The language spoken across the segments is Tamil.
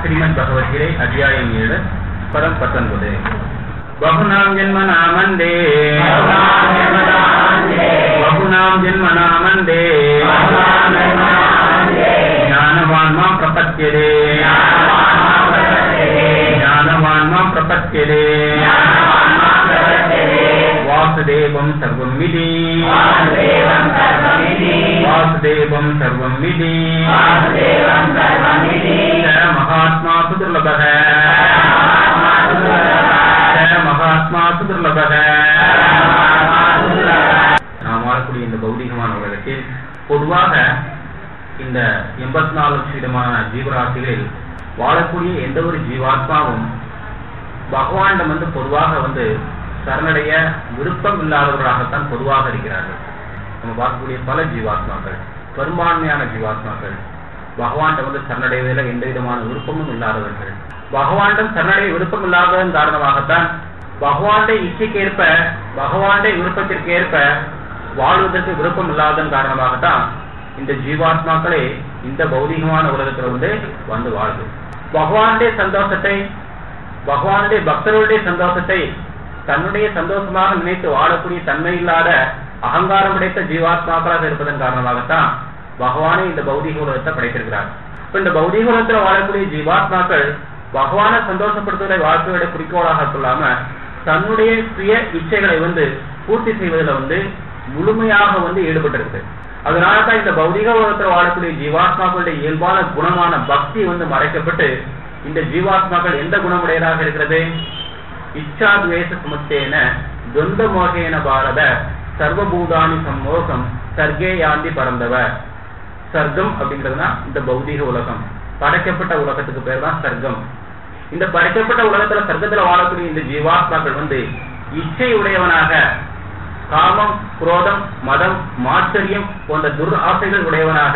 ஸ்ரீமத் பகவத்கீதை அத்தியாயம் ஏழு பதம் பத்தொன்பது பகுநாம் ஜென்மனாமந்தே பகுநாம் ஜென்மனாமந்தே ஞானவான் மாம் பிரபத்தியதே ஞானவான் மாம் பிரபத்தியதே வாசுதேவம் சர்வம் விதி வாசுதேவம் சர்வம் விதி ச மகாத்மா சுதுர்லபக ச மகாத்மா சுதுர்லபக நாம் வாழக்கூடிய இந்த பௌதிகமான உலகத்தில் பொதுவாக இந்த எண்பத்தி நாலு விதமான ஜீவராசிகளில் வாழக்கூடிய எந்த ஒரு ஜீவாத்மாவும் பகவானிடம் வந்து பொதுவாக வந்து சரணடைய விருப்பம் இல்லாதவர்களாகத்தான் பொதுவாக இருக்கிறார்கள் நம்ம பார்க்கக்கூடிய பல ஜீவாத்மாக்கள் பெரும்பான்மையான ஜீவாத்மாக்கள் பகவான்கிட்ட வந்து சரணடைவதில் எந்த விதமான விருப்பமும் இல்லாதவர்கள் பகவானிடம் சரணடைய விருப்பம் இல்லாததன் காரணமாகத்தான் பகவானுடைய இச்சைக்கேற்ப பகவானுடைய விருப்பத்திற்கேற்ப வாழ்வதற்கு விருப்பம் இல்லாததன் காரணமாகத்தான் இந்த ஜீவாத்மாக்களே இந்த பௌதிகமான உலகத்துல வந்து வந்து வாழுது பகவானுடைய சந்தோஷத்தை பகவானுடைய பக்தர்களுடைய சந்தோஷத்தை தன்னுடைய சந்தோஷமாக நினைத்து வாழக்கூடிய தன்மை இல்லாத அகங்காரம் படைத்த ஜீவாத்மாக்களாக இருப்பதன் காரணமாகத்தான் பகவானே இந்த பௌதிக உலகத்தை படைத்திருக்கிறார் இப்ப இந்த பௌதிக உலகத்துல வாழக்கூடிய ஜீவாத்மாக்கள் பகவானை சந்தோஷப்படுத்துவதை வாழ்க்கையோட குறிக்கோளாக கொள்ளாம தன்னுடைய சுய இச்சைகளை வந்து பூர்த்தி செய்வதில் வந்து முழுமையாக வந்து ஈடுபட்டிருக்கு அதனால தான் இந்த பௌதிக உலகத்தில் வாழக்கூடிய ஜீவாத்மாக்களுடைய இயல்பான குணமான பக்தி வந்து மறைக்கப்பட்டு இந்த ஜீவாத்மாக்கள் எந்த குணமுடையதாக இருக்கிறது இச்சாத்வேஷ சுமத்தேன துவந்த மோகேன பாரத சர்வபூதானி சம்மோகம் சர்க்கே யாந்தி பறந்தவ சர்க்கம் அப்படிங்கிறதுனா இந்த பௌதிக உலகம் படைக்கப்பட்ட உலகத்துக்கு பேர் தான் சர்க்கம் இந்த படைக்கப்பட்ட உலகத்துல சர்க்கத்துல வாழக்கூடிய இந்த ஜீவாத்மாக்கள் வந்து இச்சை உடையவனாக காமம் குரோதம் மதம் மாச்சரியம் போன்ற துர் ஆசைகள் உடையவனாக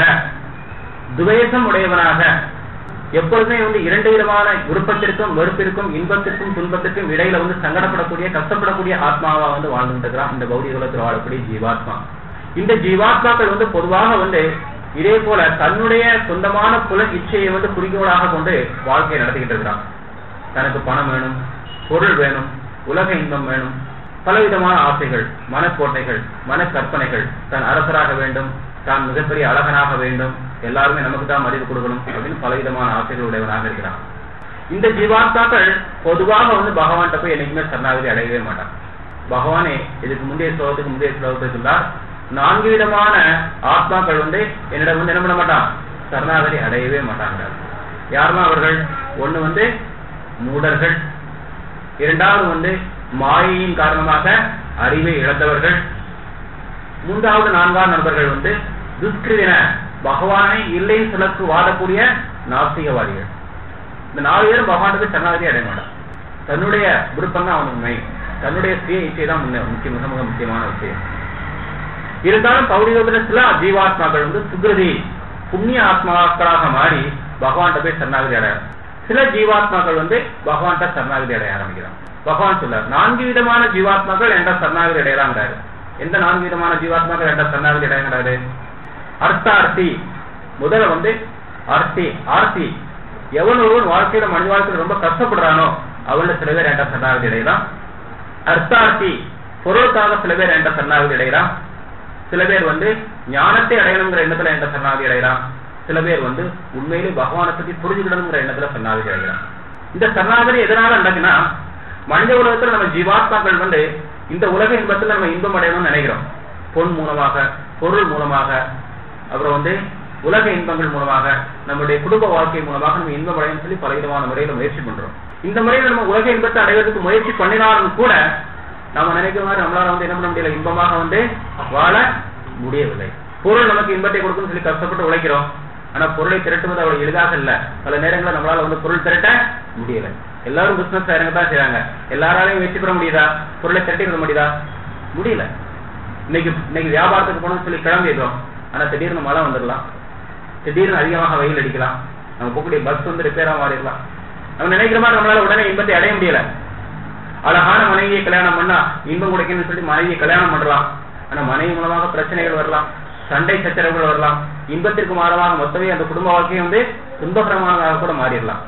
துவேஷம் உடையவனாக எப்பொழுதுமே வந்து இரண்டு விதமான விருப்பத்திற்கும் வெறுப்பிற்கும் இன்பத்திற்கும் துன்பத்திற்கும் இடையில வந்து சங்கடப்படக்கூடிய கஷ்டப்படக்கூடிய ஆத்மாவா வந்து வாழ்ந்துட்டு இருக்கிறான் இந்த பௌதிக உலகத்தில் வாழக்கூடிய ஜீவாத்மா இந்த ஜீவாத்மாக்கள் வந்து பொதுவாக வந்து இதே போல தன்னுடைய சொந்தமான புல இச்சையை வந்து குறிக்கோளாக கொண்டு வாழ்க்கையை நடத்திக்கிட்டு இருக்கிறான் தனக்கு பணம் வேணும் பொருள் வேணும் உலக இன்பம் வேணும் பலவிதமான ஆசைகள் மனக்கோட்டைகள் மன கற்பனைகள் தன் அரசராக வேண்டும் தான் மிகப்பெரிய அழகனாக வேண்டும் எல்லாருமே நமக்கு தான் மதிப்பு கொடுக்கணும் அப்படின்னு பலவிதமான ஆசைகள் உடையவனாக இருக்கிறான் இந்த ஜீவாத்மாக்கள் பொதுவாக வந்து பகவான்கிட்ட போய் என்னைக்குமே சரணாகதி அடையவே மாட்டான் பகவானே இதுக்கு முந்தைய ஸ்லோகத்துக்கு முந்தைய ஸ்லோகத்துக்கு இருந்தால் நான்கு விதமான ஆத்மாக்கள் வந்து என்னிடம் வந்து என்ன பண்ண மாட்டான் சரணாகதி அடையவே மாட்டாங்க யாருன்னா அவர்கள் ஒண்ணு வந்து மூடர்கள் இரண்டாவது வந்து மாயையின் காரணமாக அறிவை இழந்தவர்கள் மூன்றாவது நான்காவது நண்பர்கள் வந்து துஷ்கிருதின பகவானை இல்லைன்னு சொல்லக்கு வாடக்கூடிய நாஸ்திகவாதிகள் இந்த நாலு பேரும் பகவானுக்கு சரணாகதி அடைய மாட்டான் தன்னுடைய விருப்பம் தான் அவனுக்கு மெயின் தன்னுடைய சுய இச்சை தான் முன்ன முக்கிய மிக மிக முக்கியமான விஷயம் இருந்தாலும் பௌரிகத்துல சில ஜீவாத்மாக்கள் வந்து சுகிருதி புண்ணிய ஆத்மாக்களாக மாறி பகவான்கிட்ட போய் சரணாகதி அடைய சில ஜீவாத்மாக்கள் வந்து பகவான்கிட்ட சரணாகதி அடைய ஆரம்பிக்கிறான் பகவான் சொல்றார் நான்கு விதமான ஜீவாத்மாக்கள் என்ற சரணாகதி அடையலாங்கிறாரு எந்த நான்கு விதமான ஜீவாத்மாக்கள் என்ற சரணாகதி அடையங்கிறாரு அர்த்தார்த்தி முதல்ல வந்து அர்த்தி ஆர்த்தி எவன் ஒருவன் வாழ்க்கையில மனித வாழ்க்கையில ரொம்ப கஷ்டப்படுறானோ அவன்ல சில பேர் என்ற சரணாகதி அடையலாம் அர்த்தார்த்தி பொருளுக்காக சில பேர் என்ற சரணாகதி அடையலாம் சில பேர் வந்து ஞானத்தை அடையணுங்கிற எண்ணத்துல என்ற சரணாகதி அடையலாம் சில பேர் வந்து உண்மையிலே பகவானை பத்தி புரிஞ்சுக்கணுங்கிற எண்ணத்துல சரணாகதி அடையலாம் இந்த சரணாகதி எதனால நடக்குன்னா மனித உலகத்துல நம்ம ஜீவாத்மாக்கள் வந்து இந்த உலக இன்பத்துல நம்ம இன்பம் அடையணும்னு நினைக்கிறோம் பொன் மூலமாக பொருள் மூலமாக அப்புறம் வந்து உலக இன்பங்கள் மூலமாக நம்மளுடைய குடும்ப வாழ்க்கை மூலமாக நம்ம இன்பம் அடையணும் சொல்லி பலவிதமான முறையில முயற்சி பண்றோம் இந்த முறையில நம்ம உலக இன்பத்தை அடைவதற்கு முயற்சி பண்ணினாலும் கூட நம்ம நினைக்கிற மாதிரி நம்மளால வந்து என்ன பண்ண முடியல இன்பமாக வந்து வாழ முடியவில்லை பொருள் நமக்கு இன்பத்தை கொடுக்கும்னு சொல்லி கஷ்டப்பட்டு உழைக்கிறோம் ஆனா பொருளை திரட்டுவது அவ்வளவு எளிதாக இல்ல பல நேரங்களில் நம்மளால வந்து பொருள் திரட்ட முடியல எல்லாரும் பிசினஸ் இறங்க தான் செய்றாங்க எல்லாராலையும் வெற்றி பெற முடியுதா பொருளை திரட்டி முடியுதா முடியல இன்னைக்கு இன்னைக்கு வியாபாரத்துக்கு போகணும்னு சொல்லி கிளம்பிடுறோம் ஆனா திடீர்னு மழை வந்துடலாம் திடீர்னு அதிகமாக வெயில் அடிக்கலாம் நம்ம போகக்கூடிய பஸ் வந்து ரிப்பேரா மாறிடலாம் நம்ம நினைக்கிற மாதிரி நம்மளால உடனே இன்பத்தை அடைய முடியல அழகான மனைவியை கல்யாணம் பண்ணா இன்பம் கிடைக்கணும்னு சொல்லி மனைவியை கல்யாணம் பண்ணலாம் ஆனா மனைவி மூலமாக பிரச்சனைகள் வரலாம் சண்டை சச்சரவுகள் வரலாம் இன்பத்திற்கு மாறமாக மொத்தமே அந்த குடும்ப வாழ்க்கையை வந்து துன்பகரமானதாக கூட மாறிடலாம்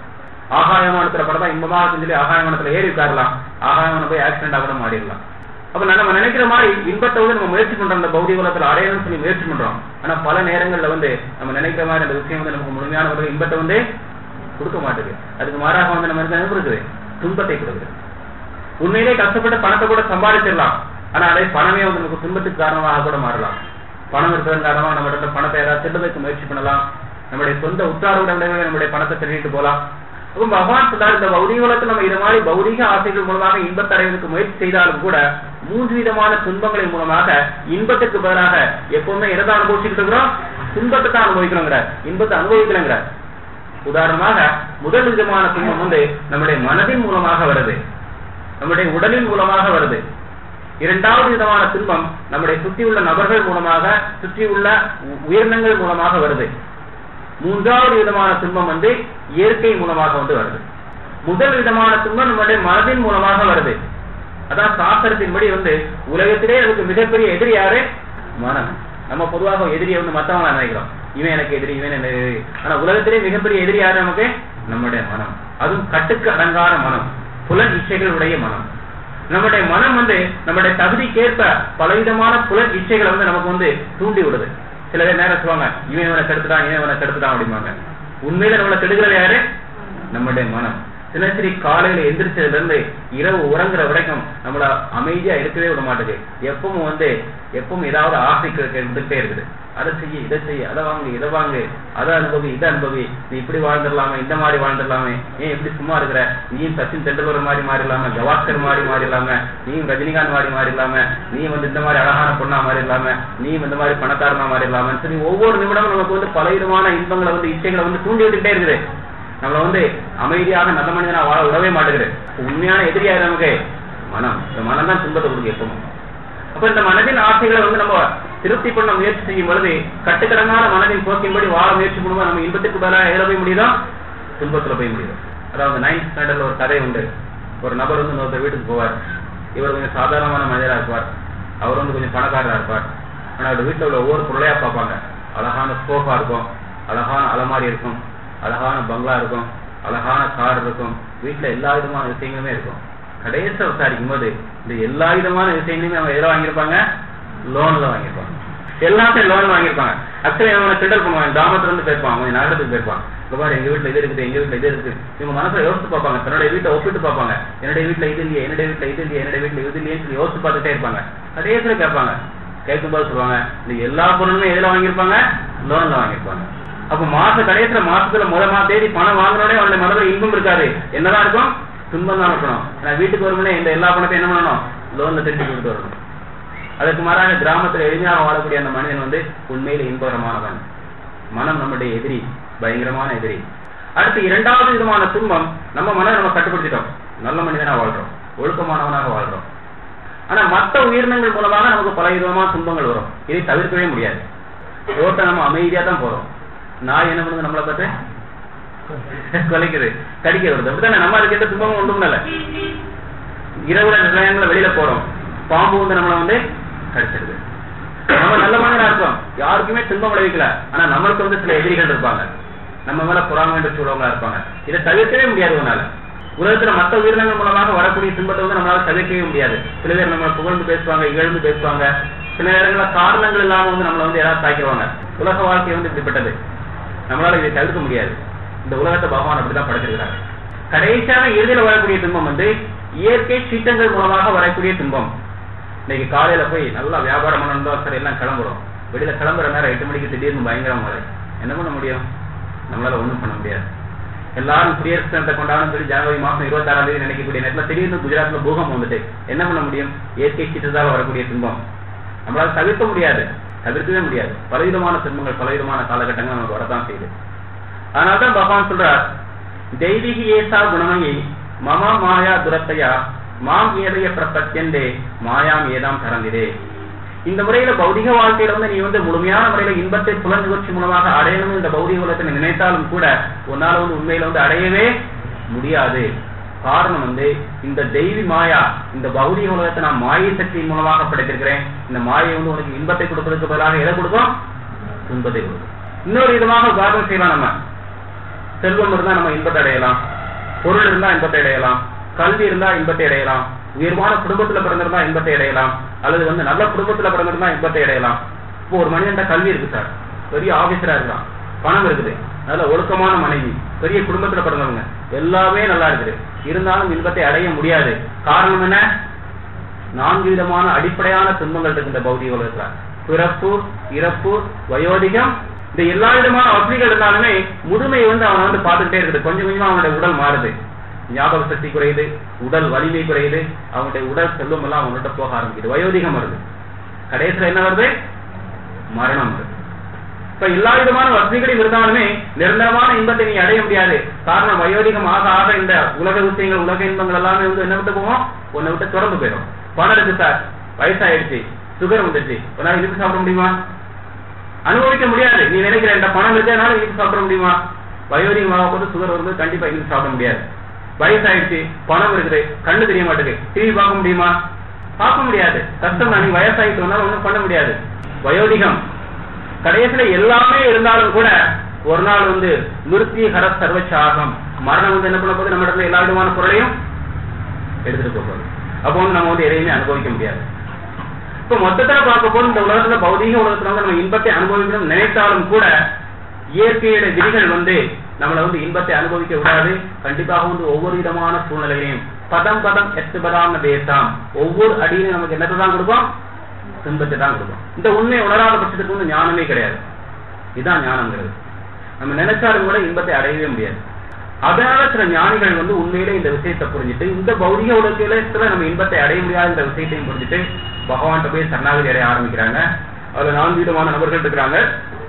ஆகாயமானத்துல படத்தா இன்பமாக இருக்குன்னு சொல்லி ஆகாயமானத்துல ஏறி உட்காரலாம் ஆகாயமான போய் ஆக்சிடென்ட் கூட மாறிடலாம் அப்ப நம்ம நினைக்கிற மாதிரி இன்பத்தை வந்து நம்ம முயற்சி பண்றோம் இந்த பௌதிக உலகத்துல அடையணும்னு சொல்லி முயற்சி பண்றோம் ஆனா பல நேரங்கள்ல வந்து நம்ம நினைக்கிற மாதிரி அந்த விஷயம் வந்து நமக்கு முழுமையான ஒரு இன்பத்தை வந்து கொடுக்க மாட்டேங்குது அதுக்கு மாறாக வந்து நம்ம என்ன கொடுக்குது துன்பத்தை கொடுக்குது உண்மையிலே கஷ்டப்பட்டு பணத்தை கூட சம்பாதிச்சிடலாம் ஆனா அதே பணமே வந்து நமக்கு துன்பத்துக்கு காரணமாக கூட மாறலாம் பணம் இருக்கிறதன் காரணமாக நம்ம இடத்துல பணத்தை ஏதாவது திருடுறதுக்கு முயற்சி பண்ணலாம் நம்முடைய சொந்த உற்றாரோட நம்முடைய பணத்தை திருடிட்டு போலாம் அப்ப பகவான் சொல்றாரு இந்த பௌதிக உலகத்தில் நம்ம இது மாதிரி பௌதிக ஆசைகள் மூலமாக இன்பத்தை அடைவதற்கு முயற்சி செய்தாலும் கூட மூன்று விதமான துன்பங்களின் மூலமாக இன்பத்துக்கு பதிலாக எப்பவுமே எதை அனுபவிச்சுட்டு இருக்கிறோம் துன்பத்தை தான் அனுபவிக்கிறோங்கிற இன்பத்தை அனுபவிக்கலங்கிற உதாரணமாக முதல் விதமான துன்பம் வந்து நம்முடைய மனதின் மூலமாக வருது நம்முடைய உடலின் மூலமாக வருது இரண்டாவது விதமான துன்பம் நம்முடைய சுற்றியுள்ள நபர்கள் மூலமாக சுற்றியுள்ள உயிரினங்கள் மூலமாக வருது மூன்றாவது விதமான துன்பம் வந்து இயற்கை மூலமாக வந்து வருது முதல் விதமான துன்பம் நம்முடைய மனதின் மூலமாக வருது அதான் சாஸ்திரத்தின்படி வந்து உலகத்திலே அதுக்கு மிகப்பெரிய எதிரி யாரு மனம் நம்ம பொதுவாக எதிரியை வந்து மத்தவங்கள நினைக்கிறோம் இவன் எனக்கு எதிரி இவன் எனக்கு எதிரி ஆனா உலகத்திலே மிகப்பெரிய எதிரி யாரு நமக்கு நம்முடைய மனம் அதுவும் கட்டுக்கு அடங்காத மனம் புலன் இச்சைகளுடைய மனம் நம்முடைய மனம் வந்து நம்முடைய தகுதிக்கேற்ப பலவிதமான புலன் இச்சைகளை வந்து நமக்கு வந்து தூண்டி விடுது சில பேர் நேரம் சொல்லுவாங்க இவன் இவனை கெடுத்துட்டான் இவன் இவனை கெடுத்துட்டான் அப்படிம்பாங்க உண்மையில நம்மளை கெடுக்கிறது யாரு நம்முடைய மனம் தினசரி காலையில எந்திரிச்சதுல இருந்து இரவு உறங்குற வரைக்கும் நம்மள அமைதியா இருக்கவே விட மாட்டேங்குது எப்பவும் வந்து எப்பவும் ஏதாவது ஆசைக்கு இருந்துகிட்டே இருக்குது அதை செய்ய இதை செய்ய அதை வாங்கு இதை வாங்கு அதை அனுபவி இதை அனுபவி நீ இப்படி வாழ்ந்துடலாமே இந்த மாதிரி வாழ்ந்துடலாமே ஏன் இப்படி சும்மா இருக்கிற நீயும் சச்சின் தெண்டுல்கர் மாதிரி மாறிடலாம கவாஸ்கர் மாதிரி மாறிடலாம நீயும் ரஜினிகாந்த் மாதிரி மாறிடலாம நீ வந்து இந்த மாதிரி அழகான பொண்ணா மாறிடலாம நீயும் இந்த மாதிரி பணக்காரனா மாறிடலாமன்னு சொல்லி ஒவ்வொரு நிமிடமும் நமக்கு வந்து பலவிதமான இன்பங்களை வந்து இச்சைகளை வந்து தூண்டி விட்டுட்டே இருக்குது நம்மள வந்து அமைதியாக நல்ல மனிதனா வாழ விடவே மாட்டேங்குது உண்மையான எதிரியா நமக்கு மனம் இந்த மனம் தான் துன்பத்தை கொடுக்கு எப்பவும் அப்ப இந்த மனதின் ஆசைகளை வந்து நம்ம திருப்தி பண்ண முயற்சி செய்யும் பொழுது கட்டுக்கடங்கான மனதின் போக்கின்படி வாழ முயற்சி பண்ணுவோம் நம்ம இன்பத்துக்கு பதிலாக எதில் போய் முடியுதோ துன்பத்துல போய் முடியும் அதாவது நைன்த் ஸ்டாண்டர்ட்ல ஒரு கதை உண்டு ஒரு நபர் வந்து இன்னொருத்தர் வீட்டுக்கு போவார் இவர் கொஞ்சம் சாதாரணமான மனிதரா இருப்பார் அவர் வந்து கொஞ்சம் பணக்காரரா இருப்பார் ஆனா அவர் வீட்டுல உள்ள ஒவ்வொரு பொருளையா பார்ப்பாங்க அழகான சோஃபா இருக்கும் அழகான அலமாரி இருக்கும் அழகான பங்களா இருக்கும் அழகான கார் இருக்கும் வீட்டுல எல்லா விதமான விஷயங்களுமே இருக்கும் கடைசியா விசாரிக்கும் போது இந்த எல்லா விதமான விஷயங்களையுமே அவங்க எதில் வாங்கியிருப்பாங்க லோன்ல வாங்கியிருப்பாங்க எல்லாத்தையும் லோன் வாங்கியிருப்பாங்க ஆக்சுவலி அவனை கிண்டல் பண்ணுவாங்க கிராமத்துல இருந்து போயிருப்பான் அவன் நகரத்துக்கு போயிருப்பான் இந்த மாதிரி எங்க வீட்டுல இது இருக்குது எங்க வீட்டுல இது இருக்கு இவங்க மனசுல யோசிச்சு பார்ப்பாங்க தன்னுடைய வீட்டை ஒப்பிட்டு பார்ப்பாங்க என்னுடைய வீட்டுல இது இல்லையே என்னுடைய வீட்டுல இது இல்லையே என்னுடைய வீட்டுல இது இல்லையே சொல்லி யோசிச்சு பார்த்துட்டே இருப்பாங்க கடைசியில கேட்பாங்க கேட்கும்போது சொல்லுவாங்க இந்த எல்லா பொருளுமே எதுல வாங்கியிருப்பாங்க லோன்ல வாங்கியிருப்பாங்க அப்ப மாச கடைசியில மாசத்துல முத மா தேதி பணம் வாங்கினோடனே அவனுடைய மனதில் இன்பம் இருக்காது என்னதான் இருக்கும் துன்பம் தான் இருக்கணும் ஏன்னா வீட்டுக்கு வருமுனே இந்த எல்லா பணத்தையும் என்ன பண்ணணும் லோன்ல திருப்பி கொடுத்து வரணும் அதற்கு மாறாக கிராமத்துல எளிமையாக வாழக்கூடிய அந்த மனிதன் வந்து உண்மையில இன்பகரமானவன் மனம் நம்முடைய எதிரி பயங்கரமான எதிரி அடுத்து இரண்டாவது விதமான துன்பம் நம்ம மனம் நம்ம கட்டுப்படுத்திட்டோம் நல்ல மனிதனா வாழ்றோம் ஒழுக்கமானவனாக வாழ்றோம் ஆனா மற்ற உயிரினங்கள் மூலமாக நமக்கு பல விதமான துன்பங்கள் வரும் இதை தவிர்க்கவே முடியாது ரோட்டை நம்ம அமைதியா தான் போறோம் நாய் என்ன பண்ணுது நம்மளை பார்த்து கொலைக்குது கடிக்க வருது அப்படித்தானே நம்ம அதுக்கு எந்த துன்பமும் ஒன்றும் இல்லை இரவுல நிலையங்கள வெளியில போறோம் பாம்பு வந்து நம்மளை வந்து கடிச்சிருது நம்ம நல்ல மனிதனா இருக்கோம் யாருக்குமே துன்பம் விளைவிக்கல ஆனா நம்மளுக்கு வந்து சில எதிரிகள் இருப்பாங்க நம்ம மேல புறாம சூழவங்களா இருப்பாங்க இதை தவிர்க்கவே முடியாது உன்னால உலகத்துல மற்ற உயிரினங்கள் மூலமாக வரக்கூடிய துன்பத்தை வந்து நம்மளால தவிர்க்கவே முடியாது சில பேர் நம்மளை புகழ்ந்து பேசுவாங்க இகழ்ந்து பேசுவாங்க சில நேரங்களில் காரணங்கள் இல்லாம வந்து நம்மளை வந்து யாராவது தாக்கிடுவாங்க உலக வாழ்க்கை வந்து இப்படிப்பட்டது நம்மளால இதை தவிர்க்க முடியாது இந்த உலகத்தை பகவான் அப்படிதான் படைச்சிருக்கிறாங்க கடைசியான இறுதியில வரக்கூடிய துன்பம் வந்து இயற்கை சீட்டங்கள் மூலமாக வரக்கூடிய துன்பம் இன்னைக்கு காலையில போய் நல்லா வியாபாரம் பண்ணணும் சார் எல்லாம் கிளம்புறோம் வெளியில கிளம்புற நேரம் எட்டு மணிக்கு திடீர்னு பயங்கரம் மழை என்ன பண்ண முடியும் நம்மளால ஒண்ணும் பண்ண முடியாது எல்லாரும் குடியரசு தினத்தை கொண்டாடும் சொல்லி ஜனவரி மாசம் இருபத்தாறாம் தேதி நினைக்கக்கூடிய நேரத்தில் திடீர்னு குஜராத்ல பூகம் வந்துட்டு என்ன பண்ண முடியும் இயற்கை சீற்றத்தால் வரக்கூடிய துன்பம் நம்மளால தவிர்க்க முடியாது தவிர்க்கவே முடியாது பலவிதமான துன்பங்கள் பலவிதமான காலகட்டங்கள் நமக்கு வரதான் செய்யுது அதனால்தான் பகவான் சொல்றார் தெய்வீக ஏசா குணமயி மம மாயா துரத்தையா மாம் ஏதைய பிரபத்தியண்டே மாயாம் ஏதாம் கறந்திரே இந்த முறையில பௌதிக வாழ்க்கையில வந்து நீ வந்து முழுமையான முறையில இன்பத்தை புலன் நிகழ்ச்சி மூலமாக அடையணும் இந்த பௌதிக உலகத்தை நினைத்தாலும் கூட உன்னால வந்து உண்மையில வந்து அடையவே முடியாது காரணம் வந்து இந்த தெய்வி மாயா இந்த பௌதிக உலகத்தை நான் மாயை சக்தியின் மூலமாக படைத்திருக்கிறேன் இந்த மாயை வந்து உனக்கு இன்பத்தை கொடுப்பதற்கு பதிலாக எதை கொடுக்கும் துன்பத்தை கொடுக்கும் இன்னொரு விதமாக உதாரணம் செய்யலாம் நம்ம செல்வம் இருந்தா நம்ம இன்பத்தை அடையலாம் பொருள் இருந்தா இன்பத்தை அடையலாம் கல்வி இருந்தா இன்பத்தை அடையலாம் உயர்வான குடும்பத்துல பிறந்திருந்தா இன்பத்தை அடையலாம் அல்லது வந்து நல்ல குடும்பத்துல பிறந்திருந்தா இன்பத்தை அடையலாம் இப்போ ஒரு மனிதன் கல்வி இருக்கு சார் பெரிய ஆபீசரா இருக்கான் பணம் இருக்குது நல்ல ஒழுக்கமான மனைவி பெரிய குடும்பத்துல பிறந்தவங்க எல்லாமே நல்லா இருக்குது இருந்தாலும் இன்பத்தை அடைய முடியாது காரணம் என்ன நான்கு விதமான அடிப்படையான துன்பங்கள் இருக்கு இந்த பௌதிக உலகத்துல பிறப்பு இறப்பு வயோதிகம் இந்த எல்லா விதமான வசதிகள் இருந்தாலுமே முதுமை வந்து அவன் வந்து பார்த்துக்கிட்டே இருக்குது கொஞ்சம் கொஞ்சமா அவனுடைய உடல் மாறுது ஞாபக சக்தி குறையுது உடல் வலிமை குறையுது அவனுடைய உடல் செல்வம் எல்லாம் அவன்கிட்ட போக ஆரம்பிக்குது வயோதிகம் வருது கடைசியில என்ன வருது மரணம் வருது இப்ப எல்லா விதமான வசதிகளும் இருந்தாலுமே நிரந்தரமான இன்பத்தை நீ அடைய முடியாது காரணம் வயோதிகம் ஆக ஆக இந்த உலக விஷயங்கள் உலக இன்பங்கள் எல்லாமே வந்து என்ன விட்டு போகும் உன்னை விட்டு தொடர்ந்து போயிடும் பணம் இருக்கு சார் வயசாயிடுச்சு சுகர் வந்துருச்சு உன்னால இதுக்கு சாப்பிட முடியுமா அனுபவிக்க முடியாது நீ நினைக்கிற இந்த பணம் இருக்கிறதுனால இதுக்கு சாப்பிட முடியுமா வயோதிகம் ஆக போது சுகர் வரும்போது கண்டிப்பா இதுக்கு சாப்பிட முடியாது வயசாயிடுச்சு பணம் இருக்குது கண்ணு தெரிய மாட்டேங்குது டிவி பார்க்க முடியுமா பார்க்க முடியாது கஷ்டம் தான் நீ வயசாயிட்டு வந்தாலும் ஒண்ணும் பண்ண முடியாது வயோதிகம் கடைசியில எல்லாமே இருந்தாலும் கூட ஒரு நாள் வந்து மிருத்தி ஹர சர்வச்சாகம் மரணம் வந்து என்ன பண்ண போது நம்ம இடத்துல எல்லா விதமான பொருளையும் எடுத்துட்டு போக போகுது அப்போ வந்து நம்ம வந்து எதையுமே அனுபவிக்க முடியாது இப்ப மொத்தத்துல பார்க்க போது இந்த உலகத்துல பௌதீக உலகத்துல வந்து நம்ம இன்பத்தை அனுபவிக்கணும்னு நினைத்தாலும் கூட இயற்கையோட விதிகள் வந்து நம்மளை வந்து இன்பத்தை அனுபவிக்க விடாது கண்டிப்பாக வந்து ஒவ்வொரு விதமான சூழ்நிலையிலையும் பதம் பதம் எட்டு பதாம தேசம் ஒவ்வொரு அடியிலும் நமக்கு என்னத்தை தான் கொடுக்கும் துன்பத்தை தான் கொடுக்கும் இந்த உண்மையை உணராத பட்சத்துக்கு வந்து ஞானமே கிடையாது இதுதான் ஞானங்கிறது நம்ம நினைச்சாலும் கூட இன்பத்தை அடையவே முடியாது அதனால சில ஞானிகள் வந்து உண்மையிலே இந்த விஷயத்தை புரிஞ்சுட்டு இந்த பௌதிக உலகத்துல நம்ம இன்பத்தை அடைய முடியாத இந்த விஷயத்தையும் புரிஞ்சுட்டு பகவான்கிட்ட போய் சரணாகதி அடைய ஆரம்பிக்கிறாங்க அதுல நான்கு விதமான நபர்கள் இருக்கிறாங்க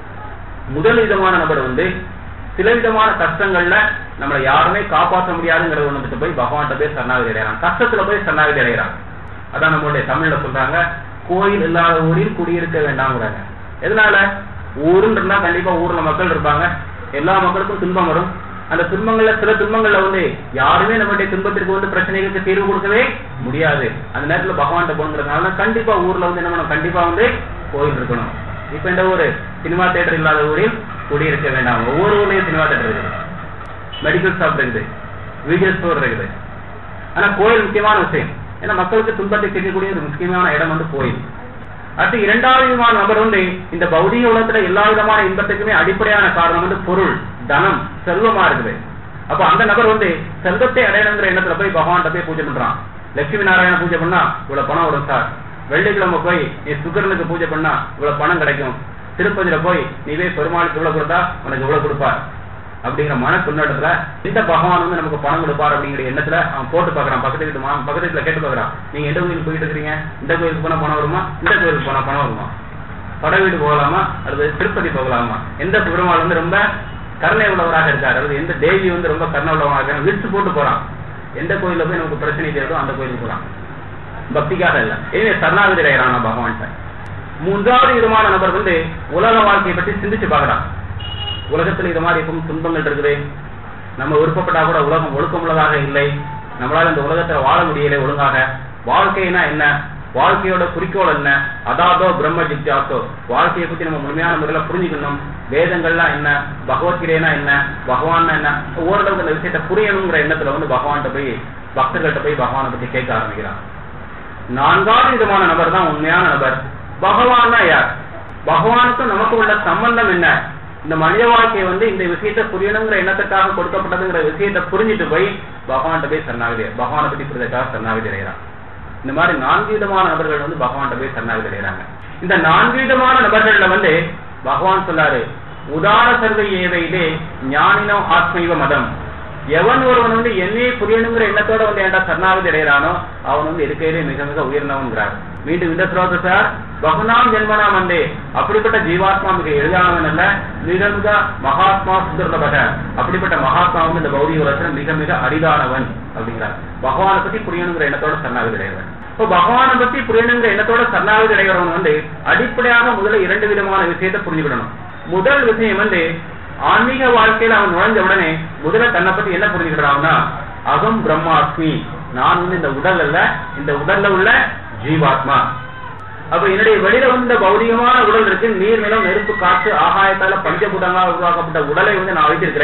முதல் விதமான நபர் வந்து சில விதமான கஷ்டங்கள்ல நம்மளை யாருமே காப்பாற்ற முடியாதுங்கிற ஒண்ணுக்கு போய் பகவான்கிட்ட போய் சரணாகதி அடைகிறாங்க கஷ்டத்துல போய் சரணாகதி அடைகிறாங்க அதான் நம்மளுடைய தமிழ்ல சொல்றாங்க கோயில் இல்லாத ஊரில் குடியிருக்க வேண்டாம்ங்கிறாங்க எதனால ஊருன்னு இருந்தா கண்டிப்பா ஊர்ல மக்கள் இருப்பாங்க எல்லா மக்களுக்கும் துன்பம் வரும் அந்த துன்பங்கள்ல சில துன்பங்கள்ல வந்து யாருமே நம்மளுடைய துன்பத்திற்கு வந்து பிரச்சனைகளுக்கு தீர்வு கொடுக்கவே முடியாது அந்த நேரத்துல பகவான்கிட்ட போங்கிறதுனால கண்டிப்பா ஊர்ல வந்து என்ன பண்ணணும் கண்டிப்பா வந்து கோயில் இருக்கணும் இப்ப இந்த ஒரு சினிமா தியேட்டர் இல்லாத ஊரில் குடியிருக்க வேண்டாம் ஒவ்வொரு ஊர்லயும் சினிமா தியேட்டர் இருக்குது மெடிக்கல் ஷாப் இருக்குது வீடியோ ஸ்டோர் இருக்குது ஆனா கோயில் முக்கியமான விஷயம் ஏன்னா மக்களுக்கு துன்பத்தை தெரியக்கூடிய ஒரு முக்கியமான இடம் வந்து கோயில் அடுத்து இரண்டாவது விதமான நபர் வந்து இந்த பௌதிக உலகத்துல எல்லா விதமான இன்பத்துக்குமே அடிப்படையான காரணம் வந்து பொருள் தனம் செல்வமா இருக்குது அப்ப அந்த நபர் வந்து செல்வத்தை அடையணுங்கிற எண்ணத்துல போய் பகவான்கிட்ட போய் பூஜை பண்றான் லட்சுமி நாராயண பூஜை பண்ணா இவ்வளவு பணம் வரும் சார் வெள்ளிக்கிழமை போய் நீ சுக்கரனுக்கு பூஜை பண்ணா இவ்வளவு பணம் கிடைக்கும் திருப்பதியில போய் நீ போய் பெருமாளுக்கு இவ்வளவு கொடுத்தா உனக்கு இவ்வளவு கொடுப்பார் அப்படிங்கிற மன பின்னோட்டத்துல இந்த பகவான் வந்து நமக்கு பணம் கொடுப்பார் அப்படிங்கிற எண்ணத்துல அவன் போட்டு பாக்குறான் பக்கத்து வீட்டு மா பக்கத்து வீட்டுல கேட்டு பாக்குறான் நீங்க எந்த கோயிலுக்கு போயிட்டு இருக்கீங்க இந்த கோயிலுக்கு போனா பணம் வருமா இந்த கோயிலுக்கு போனா பணம் வருமா பட வீடு போகலாமா அல்லது திருப்பதி போகலாமா எந்த பெருமாள் வந்து ரொம்ப கருணை உள்ளவராக இருக்காரு அல்லது எந்த தேவி வந்து ரொம்ப கருணை உள்ளவராக இருக்காரு விரிச்சு போட்டு போறான் எந்த கோயில்ல போய் நமக்கு பிரச்சனை தேவையோ அந்த கோயிலுக்கு போறான் பக்திக்காக இல்ல எனவே சரணாகதி அடைகிறான் பகவான் மூன்றாவது விதமான நபர் வந்து உலக வாழ்க்கையை பற்றி சிந்திச்சு பார்க்கறான் உலகத்துல இது மாதிரி எப்பவும் துன்பங்கள் இருக்குது நம்ம விருப்பப்பட்டா கூட உலகம் ஒழுக்கமுள்ளதாக இல்லை நம்மளால இந்த உலகத்துல வாழ முடியல ஒழுங்காக வாழ்க்கைனா என்ன வாழ்க்கையோட குறிக்கோள் என்ன அதாதோ பிரம்ம ஜிக்ஜாசோ வாழ்க்கையை பத்தி நம்ம முழுமையான முறையில புரிஞ்சுக்கணும் வேதங்கள்லாம் என்ன பகவத்கீதைனா என்ன பகவான் என்ன ஓரளவுக்கு இந்த விஷயத்தை புரியணுங்கிற எண்ணத்துல வந்து பகவான்கிட்ட போய் பக்தர்கள்ட்ட போய் பகவானை பத்தி கேட்க ஆரம்பிக்கிறான் நான்காவது விதமான நபர் தான் உண்மையான நபர் பகவான்னா யார் பகவானுக்கும் நமக்கு உள்ள சம்பந்தம் என்ன இந்த மனித வாழ்க்கை வந்து இந்த விஷயத்தை புரியணுங்கிற எண்ணத்துக்காக கொடுக்கப்பட்டதுங்கிற விஷயத்தை புரிஞ்சுட்டு போய் பகவான்கிட்ட போய் சரணாகதி பகவானை பத்தி புரிதற்காக சரணாகதி அடைகிறான் இந்த மாதிரி நான்கு விதமான நபர்கள் வந்து பகவான்கிட்ட போய் சரணாகதி அடைகிறாங்க இந்த நான்கு விதமான நபர்கள்ல வந்து பகவான் சொல்லாரு உதார சர்வ ஏவையிலே ஞானினோ ஆத்மைவ மதம் எவன் ஒருவன் வந்து என்னையே புரியணுங்கிற எண்ணத்தோட வந்து ஏன்டா சரணாகதி அடைகிறானோ அவன் வந்து இருக்கையிலே மிக மிக உயர்ந்தவன்கிறார் மீண்டும் இந்த ஸ்ரோத சார் பகுநாம் ஜென்மனாம் வந்தே அப்படிப்பட்ட ஜீவாத்மா மிக எளிதானவன் அல்ல மிக மிக மகாத்மா சுந்தரபக அப்படிப்பட்ட மகாத்மா வந்து இந்த பௌதிக உலகத்துல மிக மிக அரிதானவன் அப்படிங்கிறார் பகவானை பத்தி புரியணுங்கிற எண்ணத்தோட சரணாகதி அடைகிறவன் இப்போ பகவானை பத்தி புரியணுங்கிற எண்ணத்தோட சரணாகதி அடைகிறவன் வந்து அடிப்படையாக முதல்ல இரண்டு விதமான விஷயத்தை புரிஞ்சுக்கிடணும் முதல் விஷயம் வந்து ஆன்மீக வாழ்க்கையில அவன் நுழைஞ்ச உடனே முதல்ல தன்னை பத்தி என்ன புரிஞ்சுக்கிறான்னா அகம் பிரம்மாஸ்மி நான் வந்து இந்த உடல் அல்ல இந்த உடல்ல உள்ள ஜீவாத்மா அப்ப என்னுடைய வெளியில வந்து இந்த பௌதிகமான உடல் இருக்கு நீர் நிலம் நெருப்பு காற்று ஆகாயத்தால பஞ்சபூதங்களால் உருவாக்கப்பட்ட உடலை வந்து நான் வைத்திருக்கிறேன்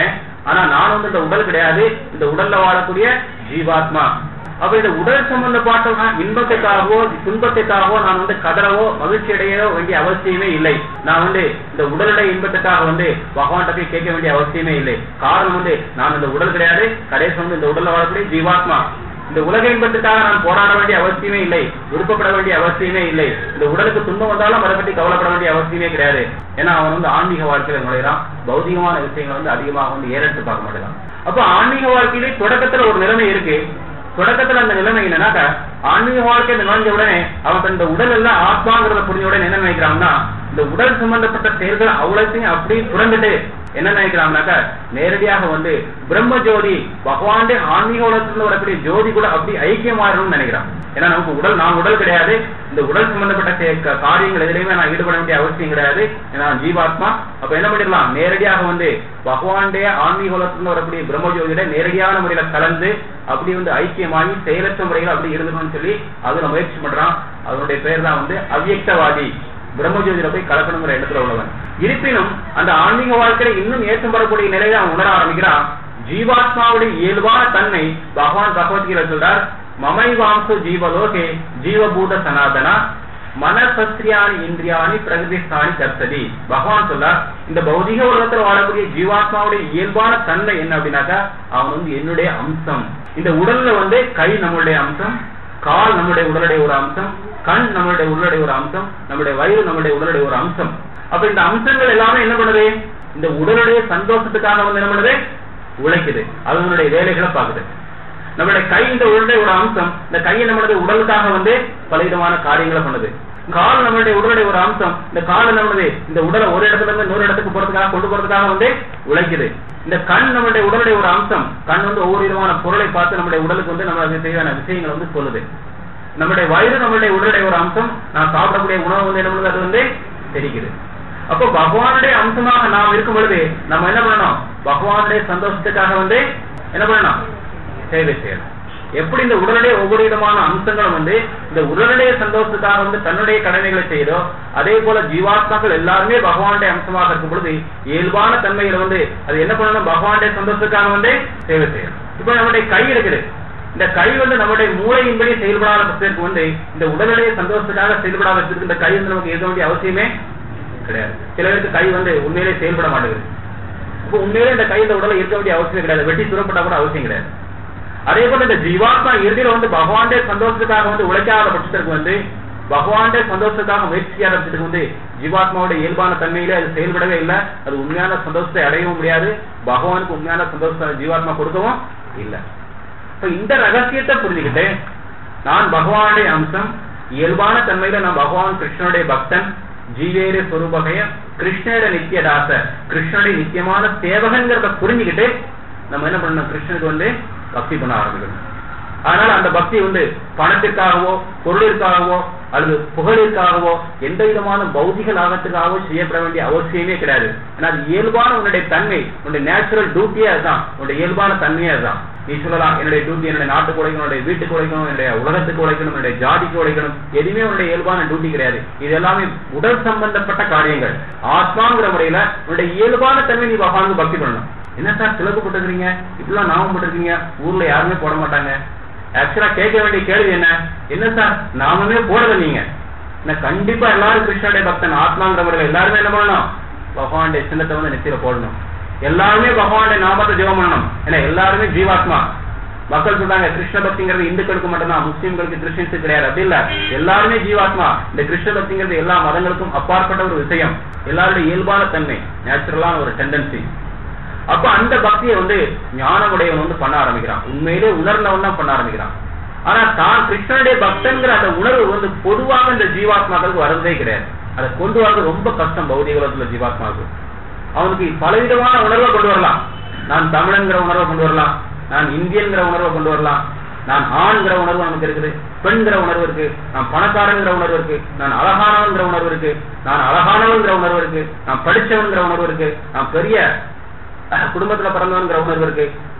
ஆனா நான் வந்து இந்த உடல் கிடையாது இந்த உடல்ல வாழக்கூடிய ஜீவாத்மா அப்ப இந்த உடல் சம்பந்தப்பட்ட இன்பத்துக்காகவோ துன்பத்துக்காகவோ நான் வந்து கதறவோ மகிழ்ச்சி அடையவோ வேண்டிய அவசியமே இல்லை நான் வந்து இந்த உடலுடைய இன்பத்துக்காக வந்து பகவான்கிட்ட போய் கேட்க வேண்டிய அவசியமே இல்லை காரணம் வந்து நான் இந்த உடல் கிடையாது கடைசி வந்து இந்த உடல்ல வாழக்கூடிய ஜீவாத்மா இந்த உலக இன்பத்துக்காக நான் போராட வேண்டிய அவசியமே இல்லை விருப்பப்பட வேண்டிய அவசியமே இல்லை இந்த உடலுக்கு துன்பம் வந்தாலும் அதை பற்றி கவலைப்பட வேண்டிய அவசியமே கிடையாது ஏன்னா அவன் வந்து ஆன்மீக வாழ்க்கையில நுழைறான் பௌதிகமான விஷயங்களை வந்து அதிகமாக வந்து ஏறெடுத்து பார்க்க மாட்டேங்கிறான் அப்ப ஆன்மீக வாழ்க்கையிலே தொடக்கத்துல ஒரு நிலைமை இருக்கு தொடக்கத்துல அந்த நிலைமை என்னன்னாக்க ஆன்மீக வாழ்க்கை நுழைஞ்ச உடனே அவன் தன் இந்த உடல் எல்லாம் ஆத்மாங்கிறத புரிஞ்ச உடனே என்ன நினைக்கிறான்னா இந்த உடல் சம்பந்தப்பட்ட செயல்கள் அவ்வளோத்தையும் அப்படியே புறந்துட்டு என்ன நினைக்கிறாங்கனாக்க நேரடியாக வந்து பிரம்ம ஜோதி பகவானுடைய ஆன்மீக உலகத்துல வரக்கூடிய ஜோதி கூட அப்படி ஐக்கியமாறணும்னு நினைக்கிறான் ஏன்னா நமக்கு உடல் நான் உடல் கிடையாது இந்த உடல் சம்பந்தப்பட்ட சே- க- காரியங்கள் எதிலையுமே நான் ஈடுபட வேண்டிய அவசியம் கிடையாது ஏன்னா நான் ஜீவாத்மா அப்ப என்ன பண்ணிடலாம் நேரடியாக வந்து பகவானுடைய ஆன்மீக உலகத்துல வரக்கூடிய பிரம்ம ஜோதியில நேரடியான முறையில கலந்து அப்படி வந்து ஐக்கியமாகி செயலற்ற முறையில் அப்படி இருந்துக்கணும்னு சொல்லி அதுல முயற்சி பண்றான் அதனுடைய பேர் தான் வந்து அவ்யக்தவாதி பிரம்மஜோதியில போய் கலக்கணுங்கிற இடத்துல உள்ளவன் இருப்பினும் அந்த ஆன்மீக வாழ்க்கையில இன்னும் ஏற்றம் பெறக்கூடிய நிலையில அவன் உணர ஆரம்பிக்கிறான் ஜீவாத்மாவுடைய இயல்பான தன்மை பகவான் பகவத்கீதை சொல்றார் மமை வாம்சு ஜீவலோகே ஜீவபூத சனாதனா மனசஸ்திரியானி இந்திரியானி பிரகதிஸ்தானி கர்த்ததி பகவான் சொல்றார் இந்த பௌதிக உலகத்துல வாழக்கூடிய ஜீவாத்மாவுடைய இயல்பான தன்மை என்ன அப்படின்னாக்கா அவன் வந்து என்னுடைய அம்சம் இந்த உடல்ல வந்து கை நம்மளுடைய அம்சம் கால் நம்முடைய உடலுடைய ஒரு அம்சம் கண் நம்மளுடைய உடலுடைய ஒரு அம்சம் நம்முடைய வயிறு நம்முடைய உடலுடைய ஒரு அம்சம் அப்ப இந்த அம்சங்கள் எல்லாமே என்ன பண்ணுது இந்த உடலுடைய சந்தோஷத்துக்காக வந்து என்ன பண்ணுது உழைக்குது அதனுடைய வேலைகளை பார்க்குது நம்மளுடைய கை இந்த உடலுடைய ஒரு அம்சம் இந்த கையை நம்மளுடைய உடலுக்காக வந்து பலவிதமான காரியங்களை பண்ணுது கால் நம்மளுடைய உடலுடைய ஒரு அம்சம் இந்த கால் நம்மளுடைய இந்த உடலை ஒரு இடத்துல இருந்து இன்னொரு இடத்துக்கு போறதுக்காக கொண்டு போறதுக்காக வந்து உழைக்குது இந்த கண் நம்மளுடைய உடலுடைய ஒரு அம்சம் கண் வந்து ஒவ்வொரு விதமான பொருளை பார்த்து நம்முடைய உடலுக்கு வந்து நம்மளுக்கு தேவையான விஷயங்களை வந்து சொல்லுது நம்மளுடைய வயிறு நம்மளுடைய உடலுடைய ஒரு அம்சம் நான் சாப்பிடக்கூடிய உணவு வந்து என்ன பண்ணுது அது வந்து தெரிக்குது அப்போ பகவானுடைய அம்சமாக நாம் இருக்கும் பொழுது நம்ம என்ன பண்ணணும் பகவானுடைய சந்தோஷத்துக்காக வந்து என்ன பண்ணணும் சேவை செய்யணும் எப்படி இந்த உடலுடைய ஒவ்வொரு விதமான அம்சங்களும் வந்து இந்த உடலுடைய சந்தோஷத்துக்காக வந்து தன்னுடைய கடமைகளை செய்தோ அதே போல ஜீவாத்மாக்கள் எல்லாருமே பகவானுடைய அம்சமாக இருக்கும் பொழுது இயல்பான தன்மையில வந்து அது என்ன பண்ணணும் பகவானுடைய சந்தோஷத்துக்காக வந்து சேவை செய்யணும் இப்ப நம்முடைய கை இருக்குது இந்த கை வந்து நம்முடைய மூளையின்படி செயல்படாத பட்சத்திற்கு வந்து இந்த உடலுடைய சந்தோஷத்துக்காக செயல்படாத பட்சத்துக்கு இந்த கை வந்து நமக்கு இருக்க வேண்டிய அவசியமே கிடையாது சில பேருக்கு கை வந்து உண்மையிலே செயல்பட மாட்டேங்குது இப்போ உண்மையிலே இந்த கை இந்த உடலை இருக்க வேண்டிய அவசியம் கிடையாது வெட்டி துறப்பட்டா கூட அவசியம் கிடையாது அதே போல இந்த ஜீவாத்மா இறுதியில வந்து பகவானுடைய சந்தோஷத்துக்காக வந்து உழைக்காத பட்சத்திற்கு வந்து பகவானுடைய சந்தோஷத்துக்காக முயற்சி செய்யாத பட்சத்துக்கு வந்து ஜீவாத்மாவுடைய இயல்பான தன்மையில அது செயல்படவே இல்லை அது உண்மையான சந்தோஷத்தை அடையவும் முடியாது பகவானுக்கு உண்மையான சந்தோஷத்தை ஜீவாத்மா கொடுக்கவும் இல்லை இப்ப இந்த ரகசியத்தை புரிஞ்சுக்கிட்டு நான் பகவானுடைய அம்சம் இயல்பான தன்மையில நான் பகவான் கிருஷ்ணனுடைய பக்தன் ஜீவேர சொரூபகைய கிருஷ்ணர நித்தியதாச கிருஷ்ணனுடைய நித்தியமான சேவகங்கிறத புரிஞ்சுக்கிட்டு நம்ம என்ன பண்ணணும் கிருஷ்ணனுக்கு வந்து பக்தி பண்ண ஆரம்பிக்கணும் அதனால அந்த பக்தி வந்து பணத்திற்காகவோ பொருளிற்காகவோ அல்லது புகழிற்காகவோ எந்த விதமான பௌதிக லாபத்திற்காகவோ செய்யப்பட வேண்டிய அவசியமே கிடையாது ஏன்னா அது இயல்பான உன்னுடைய தன்மை உன்னுடைய நேச்சுரல் டியூட்டியே அதுதான் உன்னுடைய இயல்பான தன்மையே அதுதான் நீ சொல்லலாம் என்னுடைய டியூட்டி என்னுடைய நாட்டுக்கு உழைக்கணும் என்னுடைய வீட்டுக்கு உழைக்கணும் என்னுடைய உலகத்துக்கு உழைக்கணும் என்னுடைய ஜாதிக்கு உழைக்கணும் எதுவுமே உன்னுடைய இயல்பான டியூட்டி கிடையாது இது எல்லாமே உடல் சம்பந்தப்பட்ட காரியங்கள் ஆத்மாங்கிற முறையில உன்னுடைய இயல்பான தன்மை நீ பகவானுக்கு பக்தி பண்ணணும் என்ன சார் சிலப்பு போட்டுக்கிறீங்க இப்படிலாம் நாமம் போட்டிருக்கீங்க ஊர்ல யாருமே போட மாட்டாங்க ஆக்சுவலா கேட்க வேண்டிய கேள்வி என்ன என்ன சார் நாமமே போடல நீங்க என்ன கண்டிப்பா எல்லாரும் கிருஷ்ணனுடைய பக்தன் ஆத்மாங்கிற முறையில எல்லாருமே என்ன பண்ணணும் பகவானுடைய சின்னத்தை வந்து நெத்தியில போடணும் எல்லாருமே பகவானுடைய நாமத்தை ஜெபம் பண்ணணும் ஏன்னா எல்லாருமே ஜீவாத்மா மக்கள் சொல்றாங்க கிருஷ்ண பக்திங்கிறது இந்துக்களுக்கு மட்டும்தான் முஸ்லீம்களுக்கு கிறிஸ்டின்ஸுக்கு கிடையாது அப்படி இல்ல எல்லாருமே ஜீவாத்மா இந்த கிருஷ்ண பக்திங்கிறது எல்லா மதங்களுக்கும் அப்பாற்பட்ட ஒரு விஷயம் எல்லாருடைய இயல்பான தன்மை நேச்சுரலான ஒரு டெண்டன்சி அப்ப அந்த பக்தியை வந்து ஞானமுடையவன் வந்து பண்ண ஆரம்பிக்கிறான் உண்மையிலே உணர்ந்தவன் தான் பண்ண ஆரம்பிக்கிறான் ஆனா தான் கிருஷ்ணனுடைய பக்தங்கிற அந்த உணர்வு வந்து பொதுவாக இந்த ஜீவாத்மாக்களுக்கு வரதே கிடையாது அதை கொண்டு வரது ரொம்ப கஷ்டம் பௌதிக உலகத்துல ஜீவாத்மாவுக்கு அவனுக்கு பலவிதமான உணர்வை கொண்டு வரலாம் நான் தமிழன்கிற உணர்வை கொண்டு வரலாம் நான் இந்தியன்கிற உணர்வை கொண்டு வரலாம் நான் ஆண்கிற உணர்வு நமக்கு இருக்குது பெண்கிற உணர்வு இருக்கு நான் பணக்காரங்கிற உணர்வு இருக்கு நான் அழகானவங்கிற உணர்வு இருக்கு நான் அழகானவங்கிற உணர்வு இருக்கு நான் படிச்சவங்கிற உணர்வு இருக்கு நான் பெரிய அஹ், குடும்பத்துல பிறந்தவங்கிற உணர்வு இருக்கு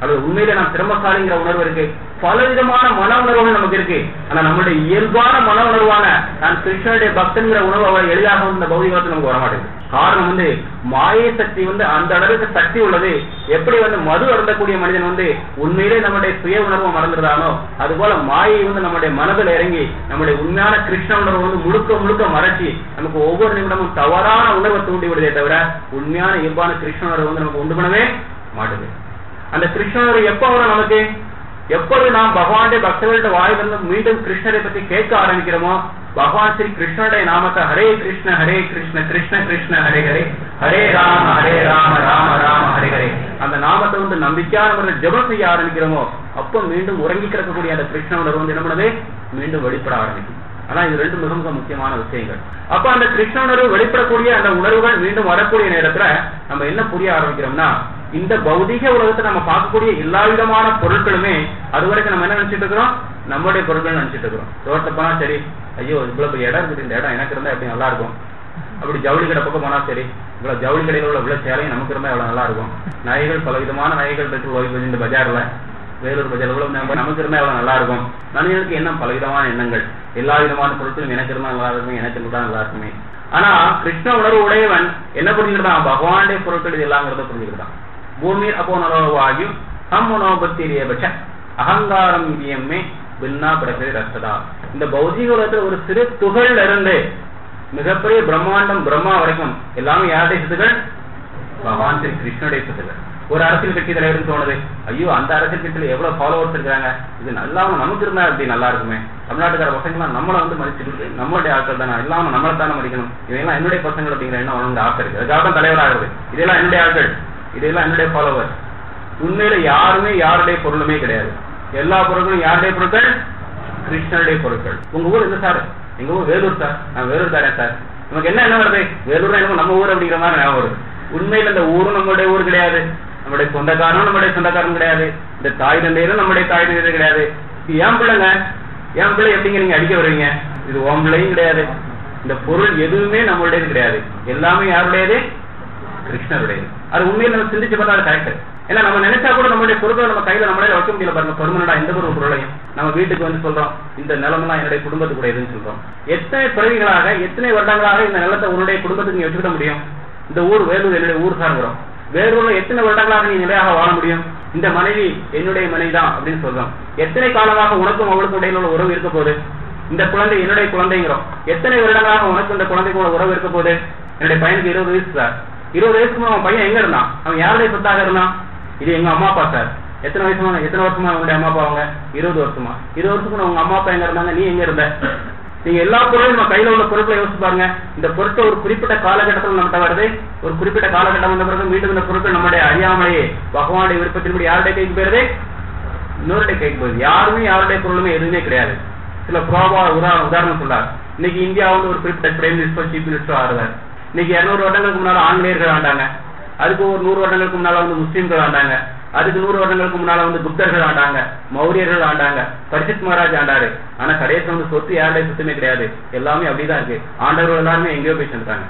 அல்லது உண்மையில நாம் திறமசாலிங்கிற உணர்வு இருக்கு பல விதமான மன உணர்வுகள் நமக்கு இருக்கு ஆனா நம்மளுடைய இயல்பான மன உணர்வான நான் கிருஷ்ணனுடைய பக்தன்கிற உணர்வு அவ்வளவு எளிதாக இந்த பௌதிகத்தில் நமக்கு வரமாட்டேங்குது காரணம் வந்து மாயை சக்தி வந்து அந்த அளவுக்கு சக்தி உள்ளது எப்படி வந்து மது அருந்தக்கூடிய மனிதன் வந்து உண்மையிலே நம்முடைய சுய உணர்வை மறந்துடுறானோ அதுபோல மாயை வந்து நம்முடைய மனதில் இறங்கி நம்முடைய உண்மையான கிருஷ்ண உணர்வு வந்து முழுக்க முழுக்க மறைச்சி நமக்கு ஒவ்வொரு நிமிடமும் தவறான உணர்வை தூண்டி விடுதே தவிர உண்மையான இயல்பான கிருஷ்ண உணர்வு வந்து நமக்கு உண்டு பண்ணவே மாட்டுது அந்த கிருஷ்ண உணர்வு எப்ப வரும் நமக்கு எப்பொழுது நாம் பகவானுடைய பக்தர்கள்ட்ட வாயிலிருந்து மீண்டும் கிருஷ்ணரை பத்தி கேட்க ஆரம்பிக்கிறோமோ பகவான் ஸ்ரீ கிருஷ்ணனுடைய நாமத்தை ஹரே கிருஷ்ண ஹரே கிருஷ்ண கிருஷ்ண கிருஷ்ண ஹரே ஹரே ஹரே ராம ஹரே ராம ராம ராம ஹரே ஹரே அந்த நாமத்தை வந்து நம்பிக்கையான முறையில் ஜெபம் செய்ய ஆரம்பிக்கிறோமோ அப்போ மீண்டும் உறங்கி கிடக்கக்கூடிய அந்த கிருஷ்ண உணர்வு வந்து என்ன பண்ணுது மீண்டும் வெளிப்பட ஆரம்பிக்கும் ஆனா இது ரெண்டு மிக மிக முக்கியமான விஷயங்கள் அப்ப அந்த கிருஷ்ண உணர்வு வெளிப்படக்கூடிய அந்த உணர்வுகள் மீண்டும் வரக்கூடிய நேரத்துல நம்ம என்ன புரிய ஆரம்பிக்கிறோம்னா இந்த பௌதிக உலகத்தை நம்ம பார்க்கக்கூடிய எல்லா விதமான பொருட்களுமே அது வரைக்கும் நம்ம என்ன நினைச்சிட்டு இருக்கிறோம் நம்மளுடைய பொருட்கள் நினைச்சிட்டு இருக்கிறோம் ரோட்ல போனா சரி ஐயோ இவ்வளவு பெரிய இடம் இருக்குது இந்த இடம் எனக்கு இருந்தா எப்படி நல்லா இருக்கும் அப்படி ஜவுளி கடை பக்கம் போனா சரி இவ்வளவு ஜவுளி கடையில உள்ள இவ்வளவு சேலையும் நமக்கு இருந்தா எவ்வளவு நல்லா இருக்கும் நகைகள் பல விதமான நகைகள் இருக்கு ஓய்வு இந்த பஜார்ல வேலூர் பஜார் எவ்வளவு நம்ம- நமக்கு இருந்தா எவ்வளவு நல்லா இருக்கும் மனிதனுக்கு என்ன பல விதமான எண்ணங்கள் எல்லா விதமான பொருட்களும் எனக்கு இருந்தா நல்லா இருக்குமே எனக்கு இருந்தா நல்லா இருக்குமே ஆனா கிருஷ்ண உணர்வு உடையவன் என்ன புரிஞ்சுக்கிட்டான் பகவானுடைய பொருட்கள் இது எல்லாங்கிறத புரிஞ்சுக்கிட்டான் பூமி அப்போ நலவாயு ஹம் மனோபத்திரிய பட்ச அகங்காரம் இதியம்மே பின்னா பிறகு ரசதா இந்த பௌதிக உலகத்துல ஒரு சிறு துகள்ல இருந்து மிகப்பெரிய பிரம்மாண்டம் பிரம்மா வரைக்கும் எல்லாமே யாருடைய சித்துகள் பகவான் ஸ்ரீ கிருஷ்ணனுடைய சித்துகள் ஒரு அரசியல் கட்சி தலைவர்னு தோணுது ஐயோ அந்த அரசியல் கட்சியில எவ்வளவு ஃபாலோவர்ஸ் இருக்காங்க இது நல்லாம நமக்கு இருந்தா அப்படி நல்லா இருக்குமே தமிழ்நாட்டுக்கார பசங்களாம் நம்மள வந்து மதிச்சுட்டு நம்மளுடைய ஆட்கள் தானே இல்லாம நம்மளை தானே மதிக்கணும் இதெல்லாம் என்னுடைய பசங்க அப்படிங்கிற எண்ணம் அவனுக்கு ஆசை இருக்கு அதுக்காக தான் தலைவராகிறது இதெல்லாம் என்னுடைய ஆட்கள் இதெல்லாம் என்னுடைய ஃபாலோவர் உண்மையில யாருமே யாருடைய பொருளுமே கிடையாது எல்லா பொருட்களும் யாருடைய பொருட்கள் கிருஷ்ணனுடைய பொருட்கள் உங்க ஊர் எந்த சார் எங்க ஊர் வேலூர் சார் நான் வேலூர் தாரேன் சார் நமக்கு என்ன என்ன வருது வேலூர் என்னமோ நம்ம ஊர் அப்படிங்கிற மாதிரி ஞாபகம் வருது உண்மையில இந்த ஊரும் நம்மளுடைய ஊர் கிடையாது நம்முடைய சொந்தக்காரனும் நம்முடைய சொந்தக்காரன் கிடையாது இந்த தாய் தந்தையரும் நம்முடைய தாய் தந்தையரும் கிடையாது இது ஏன் பிள்ளைங்க ஏன் பிள்ளை எப்படிங்க நீங்க அடிக்க வருவீங்க இது ஓம் பிள்ளையும் கிடையாது இந்த பொருள் எதுவுமே நம்மளுடையது கிடையாது எல்லாமே யாருடையது கிருஷ்ணருடையது அது உண்மையில நம்ம சிந்திச்சு பார்த்தா அது கரெக்ட் ஏன்னா நம்ம நினைச்சா கூட நம்மளுடைய பொருட்களை நம்ம கையில நம்மளால வைக்க முடியல பாருங்க பெருமனடா எந்த ஒரு பொருளையும் நம்ம வீட்டுக்கு வந்து சொல்றோம் இந்த நிலமெல்லாம் என்னுடைய குடும்பத்துக்கு எதுன்னு சொல்றோம் எத்தனை பிறவிகளாக எத்தனை வருடங்களாக இந்த நிலத்தை உன்னுடைய குடும்பத்துக்கு நீ வச்சுக்கிட முடியும் இந்த ஊர் வேலூர் என்னுடைய ஊர் சார்கிறோம் வேலூர்ல எத்தனை வருடங்களாக நீ நிலையாக வாழ முடியும் இந்த மனைவி என்னுடைய மனைவி தான் அப்படின்னு சொல்றோம் எத்தனை காலமாக உனக்கும் அவளுக்கும் இடையில உள்ள உறவு இருக்க போகுது இந்த குழந்தை என்னுடைய குழந்தைங்கிறோம் எத்தனை வருடங்களாக உனக்கு இந்த குழந்தைக்கு உள்ள உறவு இருக்க போகுது என்னுடைய பையனுக்கு இருபது வயசு சார் இருபது வயசுக்கு முன்னாடி அவன் பையன் எங்க இருந்தான் அவன் யாருடைய சொத்தாக இருந்தான் இது எங்க அம்மா அப்பா சார் எத்தனை வயசுமா எத்தனை வருஷமா உங்களுடைய அம்மா அப்பா அவங்க இருபது வருஷமா இருபது வருஷத்துக்கு முன்ன உங்க அம்மா அப்பா எங்க இருந்தாங்க நீ எங்க இருந்த நீங்க எல்லா பொருளும் நம்ம கையில உள்ள பொருட்களை யோசிச்சு பாருங்க இந்த பொருட்கள் ஒரு குறிப்பிட்ட காலகட்டத்தில் நம்மகிட்ட வருது ஒரு குறிப்பிட்ட காலகட்டம் வந்த பிறகு மீண்டும் இந்த பொருட்கள் நம்முடைய அறியாமலேயே பகவானுடைய விருப்பத்தின்படி யாருடைய கைக்கு போயிருது இன்னொருடைய கைக்கு போகுது யாருமே யாருடைய பொருளுமே எதுவுமே கிடையாது சில புரோபா உதாரணம் உதாரணம் சொல்றார் இன்னைக்கு இந்தியா வந்து ஒரு குறிப்பிட்ட பிரைம் மினிஸ்டர் சீஃப் மினிஸ்டர் ஆறுவார் இன்னைக்கு இருநூறு வருடங்களுக்கு முன்னால ஆங்கிலேயர்கள் ஆண்டாங்க அதுக்கு ஒரு நூறு வருடங்களுக்கு முன்னால வந்து முஸ்லீம்கள் ஆண்டாங்க அதுக்கு நூறு வருடங்களுக்கு முன்னால வந்து குப்தர்கள் ஆண்டாங்க மௌரியர்கள் ஆண்டாங்க பரிசித் மகாராஜ் ஆண்டாரு ஆனா கடைசியில் வந்து சொத்து யாருடைய சொத்துமே கிடையாது எல்லாமே அப்படிதான் இருக்கு ஆண்டவர்கள் எல்லாருமே எங்கேயோ போய் சென்றாங்க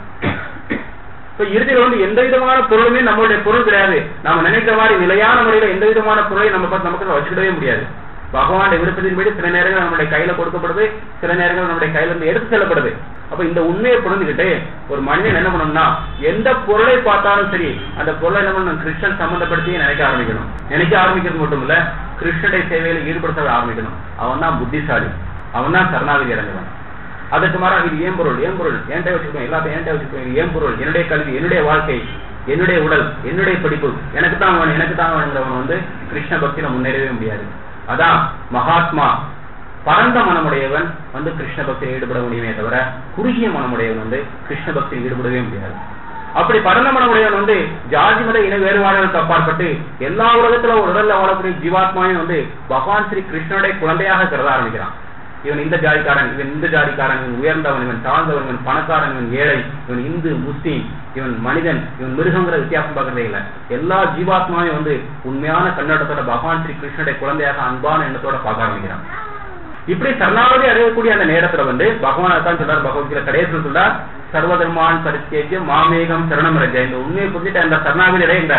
இப்ப இறுதியில் வந்து எந்த விதமான பொருளுமே நம்மளுடைய பொருள் கிடையாது நாம நினைக்கிற மாதிரி நிலையான முறையில எந்த விதமான பொருளையும் நம்ம பார்த்து நமக்கு வச்சுக்கிடவே முடியாது பகவானுடைய விருப்பத்தின்படி சில நேரங்கள் நம்முடைய கையில கொடுக்கப்படுது சில நேரங்கள் நம்முடைய கையில இருந்து எடுத்து செல்லப்படுது அப்ப இந்த உண்மையை புரிஞ்சுக்கிட்டு ஒரு மனிதன் என்ன பண்ணணும்னா எந்த பொருளை பார்த்தாலும் சரி அந்த பொருளை என்ன பண்ணணும் கிருஷ்ணன் சம்பந்தப்படுத்தி நினைக்க ஆரம்பிக்கணும் நினைக்க ஆரம்பிக்கிறது மட்டும் இல்ல கிருஷ்ணனுடைய சேவையில ஈடுபடுத்த ஆரம்பிக்கணும் அவன் தான் புத்திசாலி அவன் தான் சரணாகதி அடைஞ்சவன் அதற்கு மாறாக இது ஏன் பொருள் ஏன் பொருள் ஏன்டே வச்சுக்கோங்க எல்லாத்தையும் ஏன்டே வச்சுக்கோங்க இது ஏன் பொருள் என்னுடைய கல்வி என்னுடைய வாழ்க்கை என்னுடைய உடல் என்னுடைய படிப்பு எனக்கு தான் வேணும் எனக்கு தான் வேணுங்கிறவன் வந்து கிருஷ்ண பக்தியில முன்னேறவே முடியாது அதான் மகாத்மா பரந்த மனமுடையவன் வந்து கிருஷ்ண பக்தியில் ஈடுபட முடியுமே தவிர குறுகிய மனமுடையவன் வந்து கிருஷ்ண பக்தியில் ஈடுபடவே முடியாது அப்படி பரந்த மனமுடையவன் வந்து ஜாதி மத இன வேறுபாடுகளுக்கு அப்பாற்பட்டு எல்லா உலகத்துல ஒரு உடல்ல வாழக்கூடிய ஜீவாத்மாவையும் வந்து பகவான் ஸ்ரீ கிருஷ்ணனுடைய குழந்தையாக கருத ஆரம்பிக்கிறான் இவன் இந்த ஜாதிக்காரன் இவன் இந்த ஜாதிக்காரன் இவன் உயர்ந்தவன் இவன் தாழ்ந்தவன் இவன் பணக்காரன் இவன் ஏழை இவன் இந்து முஸ்லீம் இவன் மனிதன் இவன் மிருகங்கிற வித்தியாசம் பார்க்கறதே இல்ல எல்லா ஜீவாத்மாவையும் வந்து உண்மையான கண்ணோட்டத்தோட பகவான் ஸ்ரீ கிருஷ்ணனுடைய குழந்தையாக அன்பான எண்ணத்தோட பார்க்க ஆரம்பிக்கிறான் இப்படி சரணாகதி அடையக்கூடிய அந்த நேரத்துல வந்து பகவான் தான் சொல்றார் பகவத்கீதை கடைசியில் சொல்றார் சர்வதர்மான் பரித்தேஜ்ய மாமேகம் சரணம் ரஜ இந்த உண்மையை புரிஞ்சுட்டு அந்த சரணாகதி அடைகின்றார்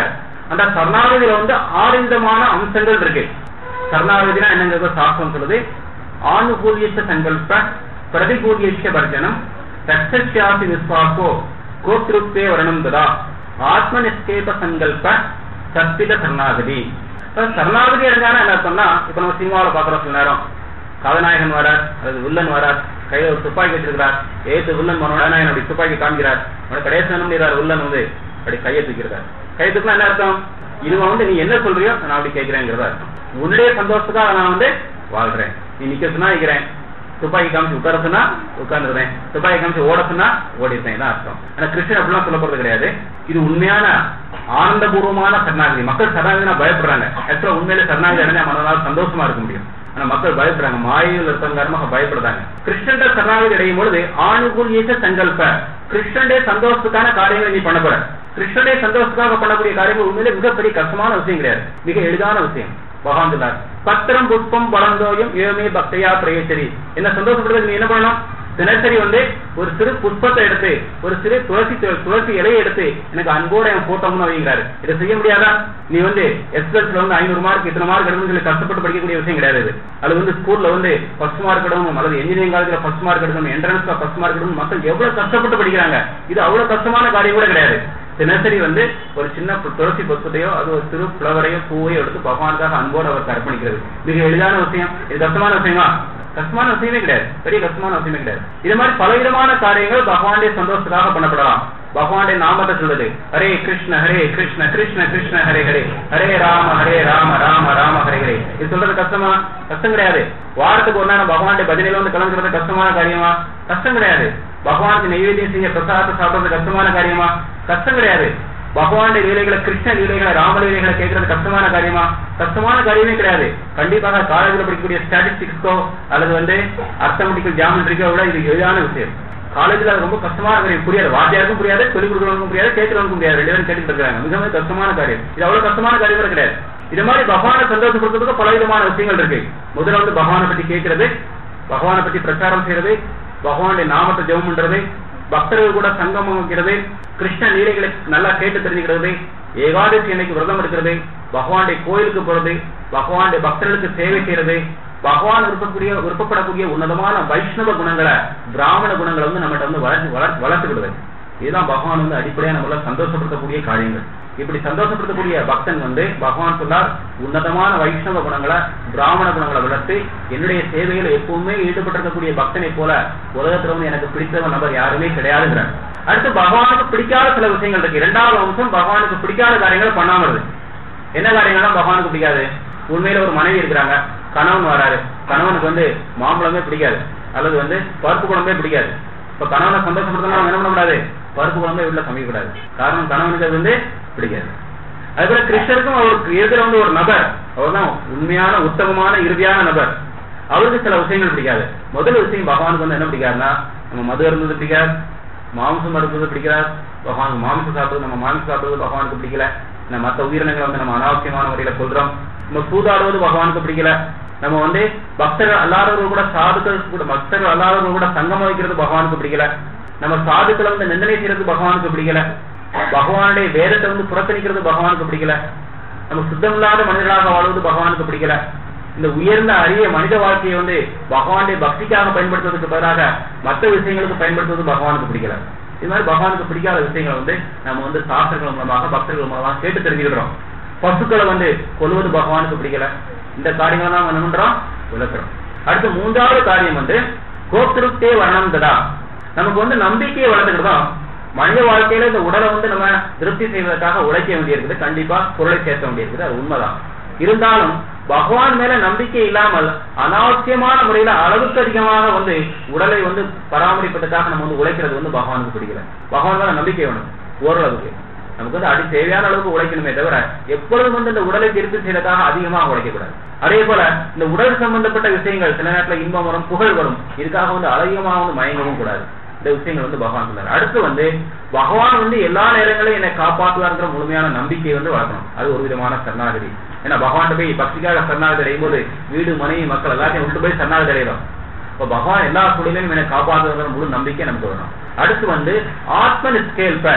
அந்த சரணாகதியில வந்து ஆறு விதமான அம்சங்கள் இருக்கு சரணாகதினா என்னங்கிறத சாஸ்திரம் சொல்லுது ஆணுகூலியச்ச சங்கல்ப பிரதிகூலியச்ச வர்ஜனம் ரக்ஷாசி விஸ்வாசோ கோத்ருப்பே வரணம் ததா ஆத்மநிஷ்கேப சங்கல்ப சத்தித சரணாகதி இப்ப சரணாகதி எடுக்கான என்ன அர்த்தம்னா இப்ப நம்ம சினிமாவில் பாக்குறோம் சில நேரம் கதாநாயகன் வரார் அல்லது வில்லன் வரார் கையில ஒரு துப்பாக்கி வச்சிருக்கிறார் ஏத்து வில்லன் மனோட அப்படி துப்பாக்கி காண்கிறார் உடனே கடைசி என்ன பண்ணிடுறார் வில்லன் வந்து அப்படி கையை தூக்கிறார் கையை தூக்கினா என்ன அர்த்தம் இதுவன் வந்து நீ என்ன சொல்றியோ நான் அப்படி கேட்கிறேங்கிறதா அர்த்தம் உன்னுடைய சந்தோஷத்துக்காக நான் வந்து வாழ்றேன் நீ நிக்க சொன்னா நிக்கிறேன் துப்பாக்கி காமிச்சு உட்கார சொன்னா உட்கார்ந்துருந்தேன் துப்பாக்கி காமிச்சு ஓட சொன்னா ஓடிருந்தேன் தான் அர்த்தம் ஆனா கிருஷ்ணன் அப்படிலாம் சொல்ல போறது கிடையாது இது உண்மையான ஆனந்தபூர்வமான சரணாகதி மக்கள் சரணாகதினா பயப்படுறாங்க ஆக்சுவலா உண்மையில சரணாகதி அடைஞ்சா மனதால் சந்தோஷமா இருக்க முடியும் ஆனா மக்கள் பயப்படுறாங்க மாயையில் இருப்பதன் காரணமாக பயப்படுறாங்க கிருஷ்ணன் சரணாகதி அடையும் பொழுது ஆணுகூலியேச சங்கல்ப கிருஷ்ணனுடைய சந்தோஷத்துக்கான காரியங்களை நீ பண்ண போற கிருஷ்ணனுடைய சந்தோஷத்துக்காக பண்ணக்கூடிய காரியங்கள் உண்மையிலே மிகப்பெரிய கஷ்டமான விஷயம் கிடையாது மிக எளிதான விஷயம் பகவான் சொன்னார் பத்திரம் புஷ்பம் பழந்தோயம் ஏமே பக்தையா பிரயச்சரி என்ன சந்தோஷப்படுறதுக்கு நீ என்ன பண்ணணும் தினசரி வந்து ஒரு சிறு புஷ்பத்தை எடுத்து ஒரு சிறு துளசி துளசி இலையை எடுத்து எனக்கு அன்போட என் போட்டோம்னு வைங்கிறாரு இதை செய்ய முடியாதா நீ வந்து எஸ்எல்ஸ்ல வந்து ஐநூறு மார்க் இத்தனை மார்க் எடுக்கணும்னு சொல்லி கஷ்டப்பட்டு படிக்கக்கூடிய விஷயம் கிடையாது இது அது வந்து ஸ்கூல்ல வந்து ஃபர்ஸ்ட் மார்க் எடுக்கணும் அல்லது இன்ஜினியரிங் காலேஜ்ல ஃபர்ஸ்ட் மார்க் எடுக்கணும் என்ட்ரன்ஸ்ல ஃபர்ஸ்ட் மார்க் எடுக்கணும் மக்கள் எவ்வளவு கஷ்டப்பட்டு படிக்கிறாங்க இது அவ்வளவு கஷ்டமான காரியம் கூட கிடையாது தினசரி வந்து ஒரு சின்ன பு- துளசி புஷ்பத்தையோ அது ஒரு சிறு புலவரையோ பூவையோ எடுத்து பகவானுக்காக அன்போடு அவருக்கு அர்ப்பணிக்கிறது மிக எளிதான விஷயம் இது கஷ்டமான விஷயமா கஷ்டமான விஷயமே கிடையாது பெரிய கஷ்டமான விஷயமே கிடையாது இது மாதிரி பலவிதமான காரியங்கள் பகவானுடைய சந்தோஷத்துக்காக பண்ணப்படலாம் பகவானுடைய நாமத்தை சொல்லுது ஹரே கிருஷ்ண ஹரே கிருஷ்ண கிருஷ்ண கிருஷ்ண ஹரே ஹரே ஹரே ராம ஹரே ராம ராம ராம ஹரே ஹரே இது சொல்றது கஷ்டமா கஷ்டம் கிடையாது வாரத்துக்கு ஒரு நாள் பகவானுடைய பஜனையில வந்து கலந்துக்கிறது கஷ்டமான காரியமா கஷ்டம் கிடையாது பகவானுக்கு நைவேத்தியம் செய்ய பிரசாதத்தை சாப்பிடுறது கஷ்டமான காரியமா கஷ்டம் கிடையாது பகவானுடைய லீலைகளை கிருஷ்ண லீலைகளை ராம லீலைகளை கேட்கறது கஷ்டமான காரியமா கஷ்டமான காரியமே கிடையாது கண்டிப்பாக காலேஜ்ல படிக்கக்கூடிய ஸ்டாட்டிஸ்டிக்ஸ்க்கோ அல்லது வந்து அர்த்தமெட்டிக்கல் ஜாமெட்ரிக்கோ விட இது எளிதான விஷயம் காலேஜ்ல அது ரொம்ப கஷ்டமான காரியம் புரியாது வாத்தியாருக்கும் புரியாது சொல்லிக் கொடுக்கறவங்களுக்கும் புரியாது கேட்கறவங்களுக்கும் புரியாது ரெண்டு பேரும் கேட்டுட்டு இருக்காங்க மிகவும் கஷ்டமான காரியம் இது அவ்வளவு கஷ்டமான காரியம் கூட கிடையாது இது மாதிரி பகவானை சந்தோஷப்படுத்துறதுக்கு பல விதமான விஷயங்கள் இருக்கு முதல்ல வந்து பகவானை பத்தி கேட்கறது பகவானை பத்தி பிரச்சாரம் செய்யறது பகவானுடைய நாமத்தை ஜெபம் பண்றது பக்தர்கள் கூட சங்கமம் வைக்கிறது கிருஷ்ண லீலைகளை நல்லா கேட்டு தெரிஞ்சுக்கிறது ஏகாதசி அன்னைக்கு விரதம் எடுக்கிறது பகவானுடைய கோயிலுக்கு போறது பகவானுடைய பக்தர்களுக்கு சேவை செய்யறது பகவான் விருப்பக்கூடிய விருப்பப்படக்கூடிய உன்னதமான வைஷ்ணவ குணங்களை பிராமண குணங்களை வந்து நம்மகிட்ட வந்து வளர்த்து வளர்த்து வளர்த்துக்கிடுது இதுதான் பகவான் வந்து அடிப்படையா நம்மள சந்தோஷப்படுத்தக்கூடிய காரியங்கள் இப்படி சந்தோஷப்படுத்தக்கூடிய பக்தன் வந்து பகவான் சொன்னார் உன்னதமான வைஷ்ணவ குணங்களை பிராமண குணங்களை வளர்த்து என்னுடைய சேவையில் எப்பவுமே ஈடுபட்டிருக்கக்கூடிய பக்தனை போல உலகத்துல வந்து எனக்கு பிடித்தவன் நபர் யாருமே கிடையாதுங்கிறார் அடுத்து பகவானுக்கு பிடிக்காத சில விஷயங்கள் இருக்கு இரண்டாவது அம்சம் பகவானுக்கு பிடிக்காத காரியங்களை பண்ணாம இருக்கு என்ன காரியங்கள்லாம் பகவானுக்கு பிடிக்காது உண்மையில ஒரு மனைவி இருக்கிறாங்க கணவன் வராரு கணவனுக்கு வந்து மாம்பழமே பிடிக்காது அல்லது வந்து பருப்பு குழம்பே பிடிக்காது இப்ப கணவனை சந்தோஷப்படுத்தணும் அவங்க என்ன பண்ணக்கூடாது பருப்பு குழம்பே வீட்டுல சமைக்க கூடாது காரணம் கணவனுக்கு அது வந்து பிடிக்காது அதே போல கிருஷ்ணருக்கும் அவருக்கு இருக்கிற வந்து ஒரு நபர் அவர்தான் உண்மையான உத்தமமான இறுதியான நபர் அவருக்கு சில விஷயங்கள் பிடிக்காது முதல் விஷயம் பகவானுக்கு வந்து என்ன பிடிக்காதுன்னா நம்ம மது இருந்தது பிடிக்காது மாംസം அறுத்தது பிடிக்காது பகவானுக்கு மாംസം சாப்பிடுறது நம்ம மாംസം சாப்பிடுறது பகவானுக்கு பிடிக்கல நம்ம மற்ற உயிரினங்களை வந்து நம்ம அனாவசியமான முறையில கொள்றோம் நம்ம சூதாடுவது பகவானுக்கு பிடிக்கல நம்ம வந்து பக்தர்கள் அல்லாதவர்கள் கூட சாதுக்கள் கூட பக்தர்கள் அல்லாதவர்கள் கூட சங்கம் வைக்கிறது பகவானுக்கு பிடிக்கல நம்ம சாதுக்களை வந்து நிந்தனை செய்யறது பகவானுக்கு பிடிக்கல பகவானுடைய வேதத்தை வந்து புறக்கணிக்கிறது பகவானுக்கு பிடிக்கல நம்ம சுத்தமில்லாத மனிதர்களாக வாழ்வது பகவானுக்கு பிடிக்கல இந்த உயர்ந்த அரிய மனித வாழ்க்கையை வந்து பகவானுடைய பக்திக்காக பயன்படுத்துவதற்கு பதிலாக மற்ற விஷயங்களுக்கு பயன்படுத்துவது பகவானுக்கு பிடிக்கல இது மாதிரி பகவானுக்கு பிடிக்காத விஷயங்களை வந்து நம்ம வந்து சாஸ்திரங்கள் மூலமாக பக்தர்கள் மூலமாக கேட்டு தெரிஞ்சுக்கிறோம் பசுக்களை வந்து கொல்வது பகவானுக்கு பிடிக்கல இந்த காரியங்களை தான் நம்ம என்ன பண்றோம் விளக்குறோம் அடுத்து மூன்றாவது காரியம் வந்து கோத்திருத்தே வர்ணம் தடா நமக்கு வந்து நம்பிக்கையை வளர்த்துக்கிறோம் மனித வாழ்க்கையில இந்த உடலை வந்து நம்ம திருப்தி செய்வதற்காக உழைக்க வேண்டியிருக்குது கண்டிப்பா பொருளை சேர்க்க வேண்டியிருக்குது அது உண்மைதான் இருந்தாலும் பகவான் மேல நம்பிக்கை இல்லாமல் அனாவசியமான முறையில அளவுக்கு அதிகமாக வந்து உடலை வந்து பராமரிப்பதற்காக நம்ம வந்து உழைக்கிறது வந்து பகவானுக்கு பிடிக்கல பகவான் மேல நம்பிக்கை வேணும் ஓரளவுக்கு நமக்கு வந்து அடி தேவையான அளவுக்கு உழைக்கணுமே தவிர எப்பொழுதும் வந்து இந்த உடலை திருப்தி செய்யறதுக்காக அதிகமாக உழைக்கக்கூடாது அதே போல இந்த உடல் சம்பந்தப்பட்ட விஷயங்கள் சில நேரத்துல இன்பம் வரும் புகழ் வரும் இதுக்காக வந்து அதிகமாக வந்து மயங்கவும் கூடாது இந்த விஷயங்கள் வந்து பகவான் சொன்னார் அடுத்து வந்து பகவான் வந்து எல்லா நேரங்களையும் என்னை காப்பாற்றுவார்ங்கிற முழுமையான நம்பிக்கை வந்து வளர்க்கணும் அது ஒரு விதமான சரணாகதி ஏன்னா பகவான் போய் பக்திக்காக சரணாகதி அடையும் போது வீடு மனைவி மக்கள் எல்லாத்தையும் விட்டு போய் சரணாகதி அடையிறோம் இப்ப பகவான் எல்லா சூழலையும் என்னை காப்பாற்றுவதற்கு முழு நம்பிக்கை நமக்கு வரணும் அடுத்து வந்து ஆத்ம நிஸ்கேல்ப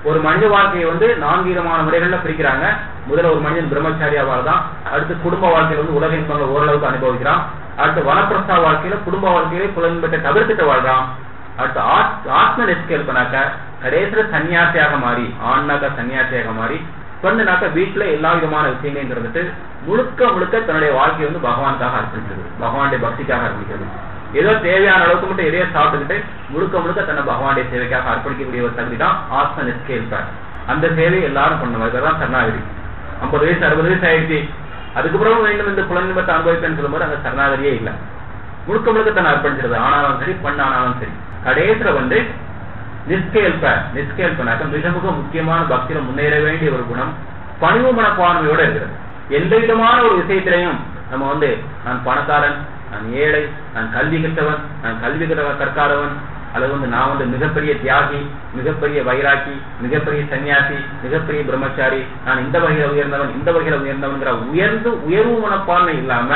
ஒரு மனித வாழ்க்கையை வந்து நான்கு விதமான முறைகள்ல பிரிக்கிறாங்க முதல்ல ஒரு மனிதன் பிரம்மச்சாரியா வாழ்தான் அடுத்து குடும்ப வாழ்க்கையில வந்து உலக இன்பங்களை ஓரளவுக்கு அனுபவிக்கிறான் அடுத்து வனப்பிரஸ்தா வாழ்க்கையில குடும்ப வாழ்க்கையில புலன்பெற்ற தவிர்த்துட்டு வாழ்றான் அடுத்து ஆத்- ஆத்ம நிஸ்கேல்பனாக்க கடைசியில சன்னியாசியாக மாறி ஆண்னாக்க சன்னியாசியாக மாறி பெண்ணுனாக்க வீட்டுல எல்லா விதமான விஷயங்களையும் இருந்துட்டு முழுக்க முழுக்க தன்னுடைய வாழ்க்கையை வந்து பகவானுக்காக அர்ப்பணிச்சது பகவானுடைய பக்திக்காக அர்ப்பணிக்கிறது ஏதோ தேவையான அளவுக்கு மட்டும் எதையோ சாப்பிட்டுக்கிட்டு முழுக்க முழுக்க தன்னை பகவானுடைய சேவைக்காக அர்ப்பணிக்கக்கூடிய ஒரு தகுதி தான் ஆத்ம நிஸ்கேல்பார் அந்த சேவை எல்லாரும் பண்ணுவாங்க இதுதான் சரணாகதி ஐம்பது வயசு அறுபது வயசு ஆயிடுச்சு அதுக்கப்புறம் வேண்டும் இந்த புலன்பத்தை அனுபவிப்பேன்னு சொல்லும்போது அங்க சரணாகதியே இல்லை முழுக்க முழுக்க தன்னை அர்ப்பணிச்சிருது ஆனாலும் சரி பண்ணானாலும் சரி கடைசியில வந்து நிஸ்கேல்ப நிஸ்கேல்பனாக்க மிக மிக முக்கியமான பக்தியில முன்னேற வேண்டிய ஒரு குணம் பணிவு மனப்பான்மையோட இருக்கிறது எந்த விதமான ஒரு விஷயத்திலையும் நம்ம வந்து நான் பணக்காரன் நான் ஏழை நான் கல்வி கற்றவன் நான் கல்வி கற்ற- கற்காதவன் அல்லது வந்து நான் வந்து மிகப்பெரிய தியாகி மிகப்பெரிய வைராக்கி மிகப்பெரிய சன்னியாசி மிகப்பெரிய பிரம்மச்சாரி நான் இந்த வகையில உயர்ந்தவன் இந்த வகையில உயர்ந்தவன்கிற உயர்ந்து உயர்வு மனப்பான்மை இல்லாம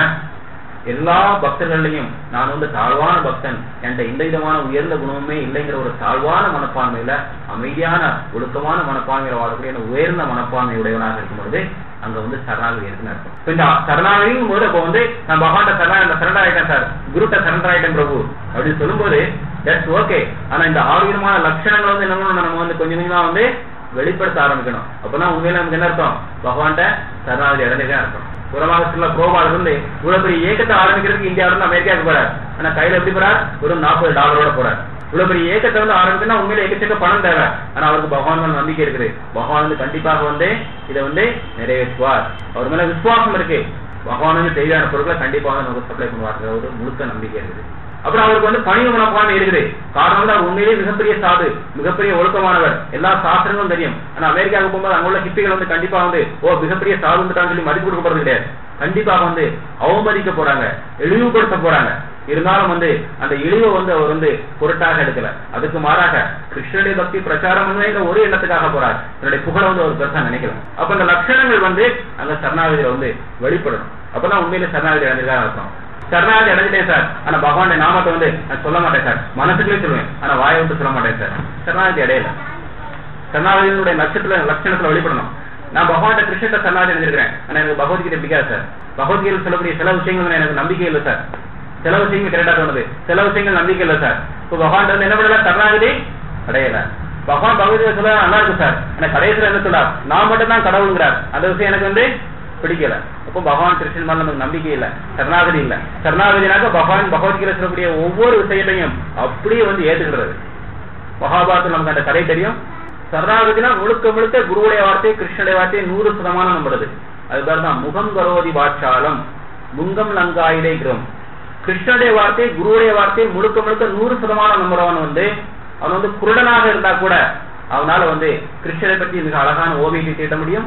எல்லா பக்தர்களையும் நான் வந்து தாழ்வான பக்தன் என்ற எந்த விதமான உயர்ந்த குணமுமே இல்லைங்கிற ஒரு தாழ்வான மனப்பான்மையில அமைதியான ஒழுக்கமான மனப்பான்மையில வாழக்கூடிய அந்த உயர்ந்த மனப்பான்மை உடையவனாக இருக்கும் பொழுது அங்க வந்து சரணாகதி இருக்குன்னு அர்த்தம் இப்ப இந்த சரணாகதிங்கும் போது அப்ப வந்து நான் பகவான்கிட்ட சரணா சரண்டர் ஆயிட்டேன் சார் குருட்ட சரண்டர் ஆயிட்டேன் பிரபு அப்படின்னு சொல்லும்போது தட்ஸ் ஓகே ஆனா இந்த ஆறு விதமான லட்சணங்கள் வந்து என்ன பண்ணணும்? நம்ம வந்து கொஞ்சம் கொஞ்சமா வந்து வெளிப்படுத்த ஆரம்பிக்கணும் அப்பதான் உண்மையில நமக்கு என்ன அர்த்தம் பகவான்கிட்ட சரணாகதி அடைஞ்சிருக்கேன் அர்த்தம் புறமாகத்துல புரோபால இருந்து இவ்வளவு பெரிய இயக்கத்தை ஆரம்பிக்கிறதுக்கு இந்தியாவில இருந்து அமெரிக்காவுக்கு போறார் ஆனா கையில எப்படி போறார் வெறும் நாற்பது டாலரோட போறார் இவ்வளவு பெரிய இயக்கத்தை வந்து ஆரம்பிக்கணும்னா உண்மையில எக்கச்சக்க பணம் தேவை ஆனா அவருக்கு பகவான் மேல நம்பிக்கை இருக்குது பகவான் வந்து கண்டிப்பாக வந்து இதை வந்து நிறைவேற்றுவார் அவர் மேல விசுவாசம் இருக்கு பகவான் வந்து தேவையான பொருட்களை கண்டிப்பாக நமக்கு சப்ளை பண்ணுவார் ஒரு முழுக்க நம்பிக்கை இருக்குது அப்புறம் அவருக்கு வந்து பணிவு மனப்பான்மை இருக்குது காரணம் வந்து அவர் உண்மையிலேயே மிகப்பெரிய சாது மிகப்பெரிய ஒழுக்கமானவர் எல்லா சாஸ்திரங்களும் தெரியும் ஆனா அமெரிக்காவுக்கு போகும்போது அங்க உள்ள ஹிப்பிகள் வந்து கண்டிப்பா வந்து ஓ மிகப்பெரிய சாதுன்னுட்டான்னு சொல்லி மதிப்பு கொடுக்கப்படுறது கிடையாது கண்டிப்பாக வந்து அவமதிக்க போறாங்க இழிவுபடுத்த போறாங்க இருந்தாலும் வந்து அந்த இழிவை வந்து அவர் வந்து பொருட்டாக எடுக்கல அதுக்கு மாறாக கிருஷ்ணனுடைய பக்தி பிரச்சாரம் பண்ணுவேங்கிற ஒரு எண்ணத்துக்காக போறார் தன்னுடைய புகழை வந்து அவர் பெருசா நினைக்கல அப்ப அந்த லட்சணங்கள் வந்து அங்க சரணாகதியில வந்து வெளிப்படணும் அப்பதான் உண்மையிலே சரணாகதி அடைஞ்சிருக்காங்க அர்த்தம் சரணாகதி அடைஞ்சிட்டேன் சார் ஆனா பகவானுடைய நாமத்தை வந்து நான் சொல்ல மாட்டேன் சார் மனசுக்குள்ளே சொல்லுவேன் ஆனா வாயை விட்டு சொல்ல மாட்டேன் சார் சரணாகதி அடையல சரணாகதியினுடைய லட்சத்துல லட்சணத்துல வெளிப்படணும் நான் பகவான் கிருஷ்ணத்தை சரணாகதி அடைஞ்சிருக்கிறேன் ஆனா எனக்கு பகவத்கீதை பிடிக்காது சார் பகவத்கீதை சொல்லக்கூடிய சில விஷயங்கள் வந்து எனக்கு நம்பிக்கை இல்லை சார் சில விஷயங்கள் கரெக்டா தோணுது சில விஷயங்கள் நம்பிக்கை இல்லை சார் இப்போ பகவான் வந்து என்ன பண்ணல சரணாகதி அடையல பகவான் பகவத்கீதை சொல்ல நல்லா இருக்கு சார் ஆனா கடைசியில என்ன சொல்றார் நான் மட்டும் தான் கடவுளுங்கிறார் அந்த விஷயம் எனக்கு வந்து பிடிக்கல அப்போ பகவான் கிருஷ்ணன் மேல நமக்கு நம்பிக்கை இல்ல சரணாகதி இல்ல சரணாகதினாக்க பகவான் பகவத்கீதை சொல்லக்கூடிய ஒவ்வொரு விஷயத்தையும் அப்படியே வந்து ஏத்துக்கிறது மகாபாரதத்தில் நமக்கு அந்த கதை தெரியும் சரணாகதினா முழுக்க முழுக்க குருவுடைய வார்த்தை கிருஷ்ணனுடைய வார்த்தை நூறு சதமானம் நம்புறது அது பேர் தான் முகம் கரோதி வாட்சாலம் முங்கம் லங்காயிடை கிரம் கிருஷ்ணனுடைய வார்த்தை குருவுடைய வார்த்தை முழுக்க முழுக்க நூறு சதமானம் நம்புறவன் வந்து அவன் வந்து குருடனாக இருந்தா கூட அவனால வந்து கிருஷ்ணரை பற்றி மிக அழகான ஓவியத்தை தீட்ட முடியும்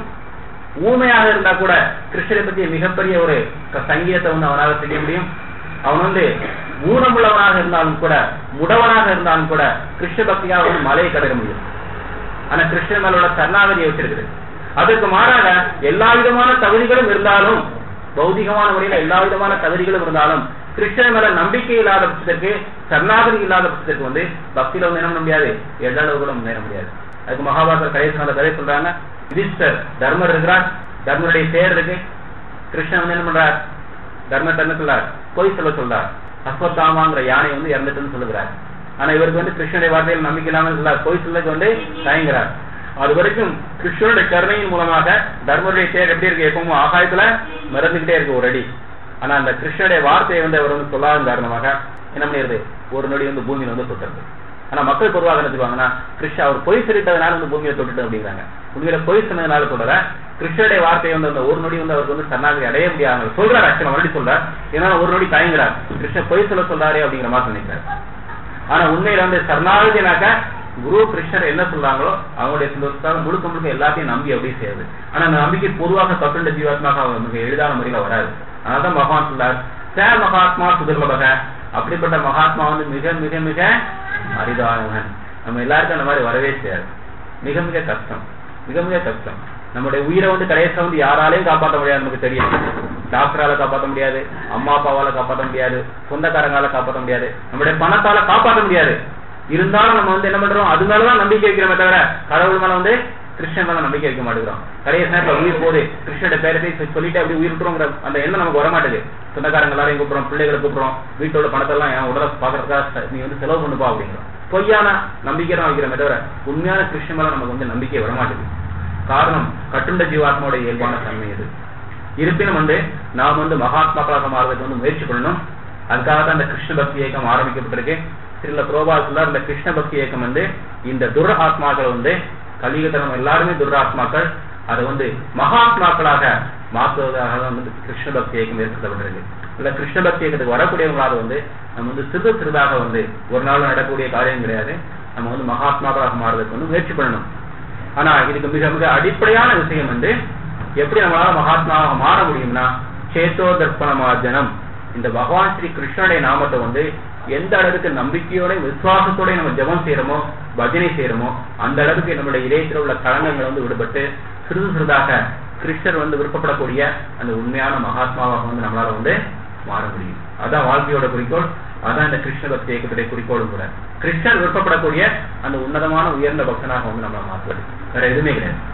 ஊமையாக இருந்தா கூட கிருஷ்ணரை பற்றிய மிகப்பெரிய ஒரு க- சங்கீதத்தை வந்து அவனால செய்ய முடியும் அவன் வந்து ஊனமுள்ளவனாக இருந்தாலும் கூட முடவனாக இருந்தாலும் கூட கிருஷ்ண பக்தியாக வந்து மலையை கடக்க முடியும் ஆனா கிருஷ்ணன் மேல உள்ள சரணாகதியை வச்சிருக்குது அதுக்கு மாறாக எல்லா விதமான தகுதிகளும் இருந்தாலும் பௌதிகமான முறையில எல்லா விதமான தகுதிகளும் இருந்தாலும் கிருஷ்ணன் மேல நம்பிக்கை இல்லாத பட்சத்திற்கு சரணாகதி இல்லாத பட்சத்திற்கு வந்து பக்தியில வந்து என்ன பண்ண முடியாது எல்லளவு கூட முன்னேற முடியாது அதுக்கு மகாபாரத கடைசி அந்த கதை சொல்றாங்க யுதிஷ்டர் தர்மர் இருக்கிறார் தர்மருடைய பேர் இருக்கு கிருஷ்ணன் வந்து என்ன பண்றார் தர்மத்தை என்ன சொல்றார் பொய் சொல்ல சொல்றார் அஸ்வத்தாமாங்கிற யானை வந்து இறந்துட்டுன்னு சொல்லுகிறார் ஆனா இவருக்கு வந்து கிருஷ்ணனுடைய வார்த்தையில் நம்பிக்கை இல்லாமல் சொல்றார் பொய் சொல்லக்கு வந்து தயங்குறார் அது வரைக்கும் கிருஷ்ணனுடைய கருணையின் மூலமாக தர்மருடைய தேர் எப்படி இருக்கு எப்பவும் ஆகாயத்துல மறந்துகிட்டே இருக்கு ஒரு அடி ஆனா அந்த கிருஷ்ணனுடைய வார்த்தையை வந்து அவர் வந்து சொல்லாத காரணமாக என்ன பண்ணிடுது ஒரு நொடி வந்து பூமியில வந்து தொட்டுறது ஆனா மக்கள் பொதுவாக என்ன சொல்லுவாங்கன்னா கிருஷ்ணா அவர் பொய் சொல்லிட்டதுனால வந்து பூமியில தொட்டுட்டு அப்படிங்கிறாங்க உண்மையில பொய் சொன்னதுனால தொடர கிருஷ்ணனுடைய வார்த்தையை வந்து அந்த ஒரு நொடி வந்து அவருக்கு வந்து சரணாகதி அடைய முடியாது சொல்றாரு ஆக்சுவலா மறுபடியும் சொல்றார் ஏன்னா ஒரு நொடி தயங்குறார் கிருஷ்ணன் பொய் சொல்ல சொல்றாரு அப்படிங்கிற மாதிரி நினைக்கிறார் ஆனா உண்மையில வந்து சரணாகதினாக்க குரு கிருஷ்ணர் என்ன சொல்றாங்களோ அவங்களுடைய சந்தோஷத்தால் முழுக்க முழுக்க எல்லாத்தையும் நம்பி அப்படியே செய்யுது ஆனா அந்த நம்பிக்கை பொதுவாக கட்டுண்ட ஜீவாத்மாக அவர் மிக எளிதான முறையில வராது அதனாலதான் பகவான் சொல்றார் ச மகாத்மா சுதர்லபக அப்படிப்பட்ட மகாத்மா வந்து மிக மிக மிக அரிதானவன் நம்ம எல்லாருக்கும் அந்த மாதிரி வரவே செய்யாது மிக மிக கஷ்டம் மிக மிக கஷ்டம் நம்முடைய உயிரை வந்து கடைசியா வந்து யாராலையும் காப்பாற்ற முடியாது நமக்கு தெரியும் டாக்டரால காப்பாற்ற முடியாது அம்மா அப்பாவால காப்பாற்ற முடியாது சொந்தக்காரங்களால காப்பாற்ற முடியாது நம்முடைய பணத்தால காப்பாற்ற முடியாது இருந்தாலும் நம்ம வந்து என்ன பண்றோம் அது மேலதான் நம்பிக்கை வைக்கிறோமே தவிர கடவுள் மேல வந்து கிருஷ்ணன் மேல நம்பிக்கை வைக்க மாட்டேங்கிறோம் கடைசி நேரத்துல உயிர் போகுது கிருஷ்ணோட பேரை போய் சொல்லிட்டு அப்படி உயிர் விட்டுறோங்கிற அந்த எண்ணம் நமக்கு வர மாட்டேது சொந்தக்காரங்க எல்லாரையும் கூப்பிடுறோம் பிள்ளைகளை கூப்பிடுறோம் வீட்டோட பணத்தெல்லாம் என் உடலை பாக்குறதுக்காக நீ வந்து செலவு பண்ணுப்பா அப்படிங்கிறோம் பொய்யான நம்பிக்கை தான் வைக்கிறோமே தவிர உண்மையான கிருஷ்ணன் மேல நமக்கு வந்து நம்பிக்கை வர மாட்டேங்குது காரணம் கட்டுண்ட ஜீவாத்மாவோட இயல்பான தன்மை இது இருப்பினும் வந்து நாம் வந்து மகாத்மாக்களாக மாறுவதற்கு வந்து முயற்சி பண்ணணும் அதுக்காக தான் இந்த கிருஷ்ண பக்தி இயக்கம் ஆரம்பிக்கப்பட்டிருக்கு சில புரோபாசுல இந்த கிருஷ்ண பக்தி இயக்கம் வந்து இந்த துர ஆத்மாக்கள் வந்து கலியுகத்தில் எல்லாருமே துர ஆத்மாக்கள் அதை வந்து மகாத்மாக்களாக மாற்றுவதாக தான் வந்து கிருஷ்ண பக்தி இயக்கம் ஏற்படுத்தப்பட்டிருக்கு இந்த கிருஷ்ண பக்தி இயக்கத்துக்கு வரக்கூடியவங்களாக வந்து நம்ம வந்து சிறு சிறிதாக வந்து ஒரு நாள் நடக்கக்கூடிய காரியம் கிடையாது நம்ம வந்து மகாத்மாக்களாக மாறுவதற்கு வந்து முயற்சி பண்ணணும் ஆனா இதுக்கு மிக மிக அடிப்படையான விஷயம் வந்து எப்படி நம்மளால மகாத்மாவாக மாற முடியும்னா சேத்தோ தர்ப்பணமார்ஜனம் இந்த பகவான் ஸ்ரீ கிருஷ்ணனுடைய நாமத்தை வந்து எந்த அளவுக்கு நம்பிக்கையோட விசுவாசத்தோட நம்ம ஜெபம் செய்யறோமோ பஜனை செய்யறோமோ அந்த அளவுக்கு நம்மளுடைய இதயத்தில் உள்ள களங்கங்கள் வந்து விடுபட்டு சிறிது சிறிதாக கிருஷ்ணர் வந்து விருப்பப்படக்கூடிய அந்த உண்மையான மகாத்மாவாக வந்து நம்மளால வந்து மாற முடியும் அதான் வாழ்க்கையோட குறிக்கோள் அதான் இந்த கிருஷ்ண பக்தி இயக்கத்துடைய குறிக்கோளும் கூட கிருஷ்ணர் விருப்பப்படக்கூடிய அந்த உன்னதமான உயர்ந்த பக்தனாக வந்து நம்மளை மாற்றுவது வேற எதுவுமே கிடையாது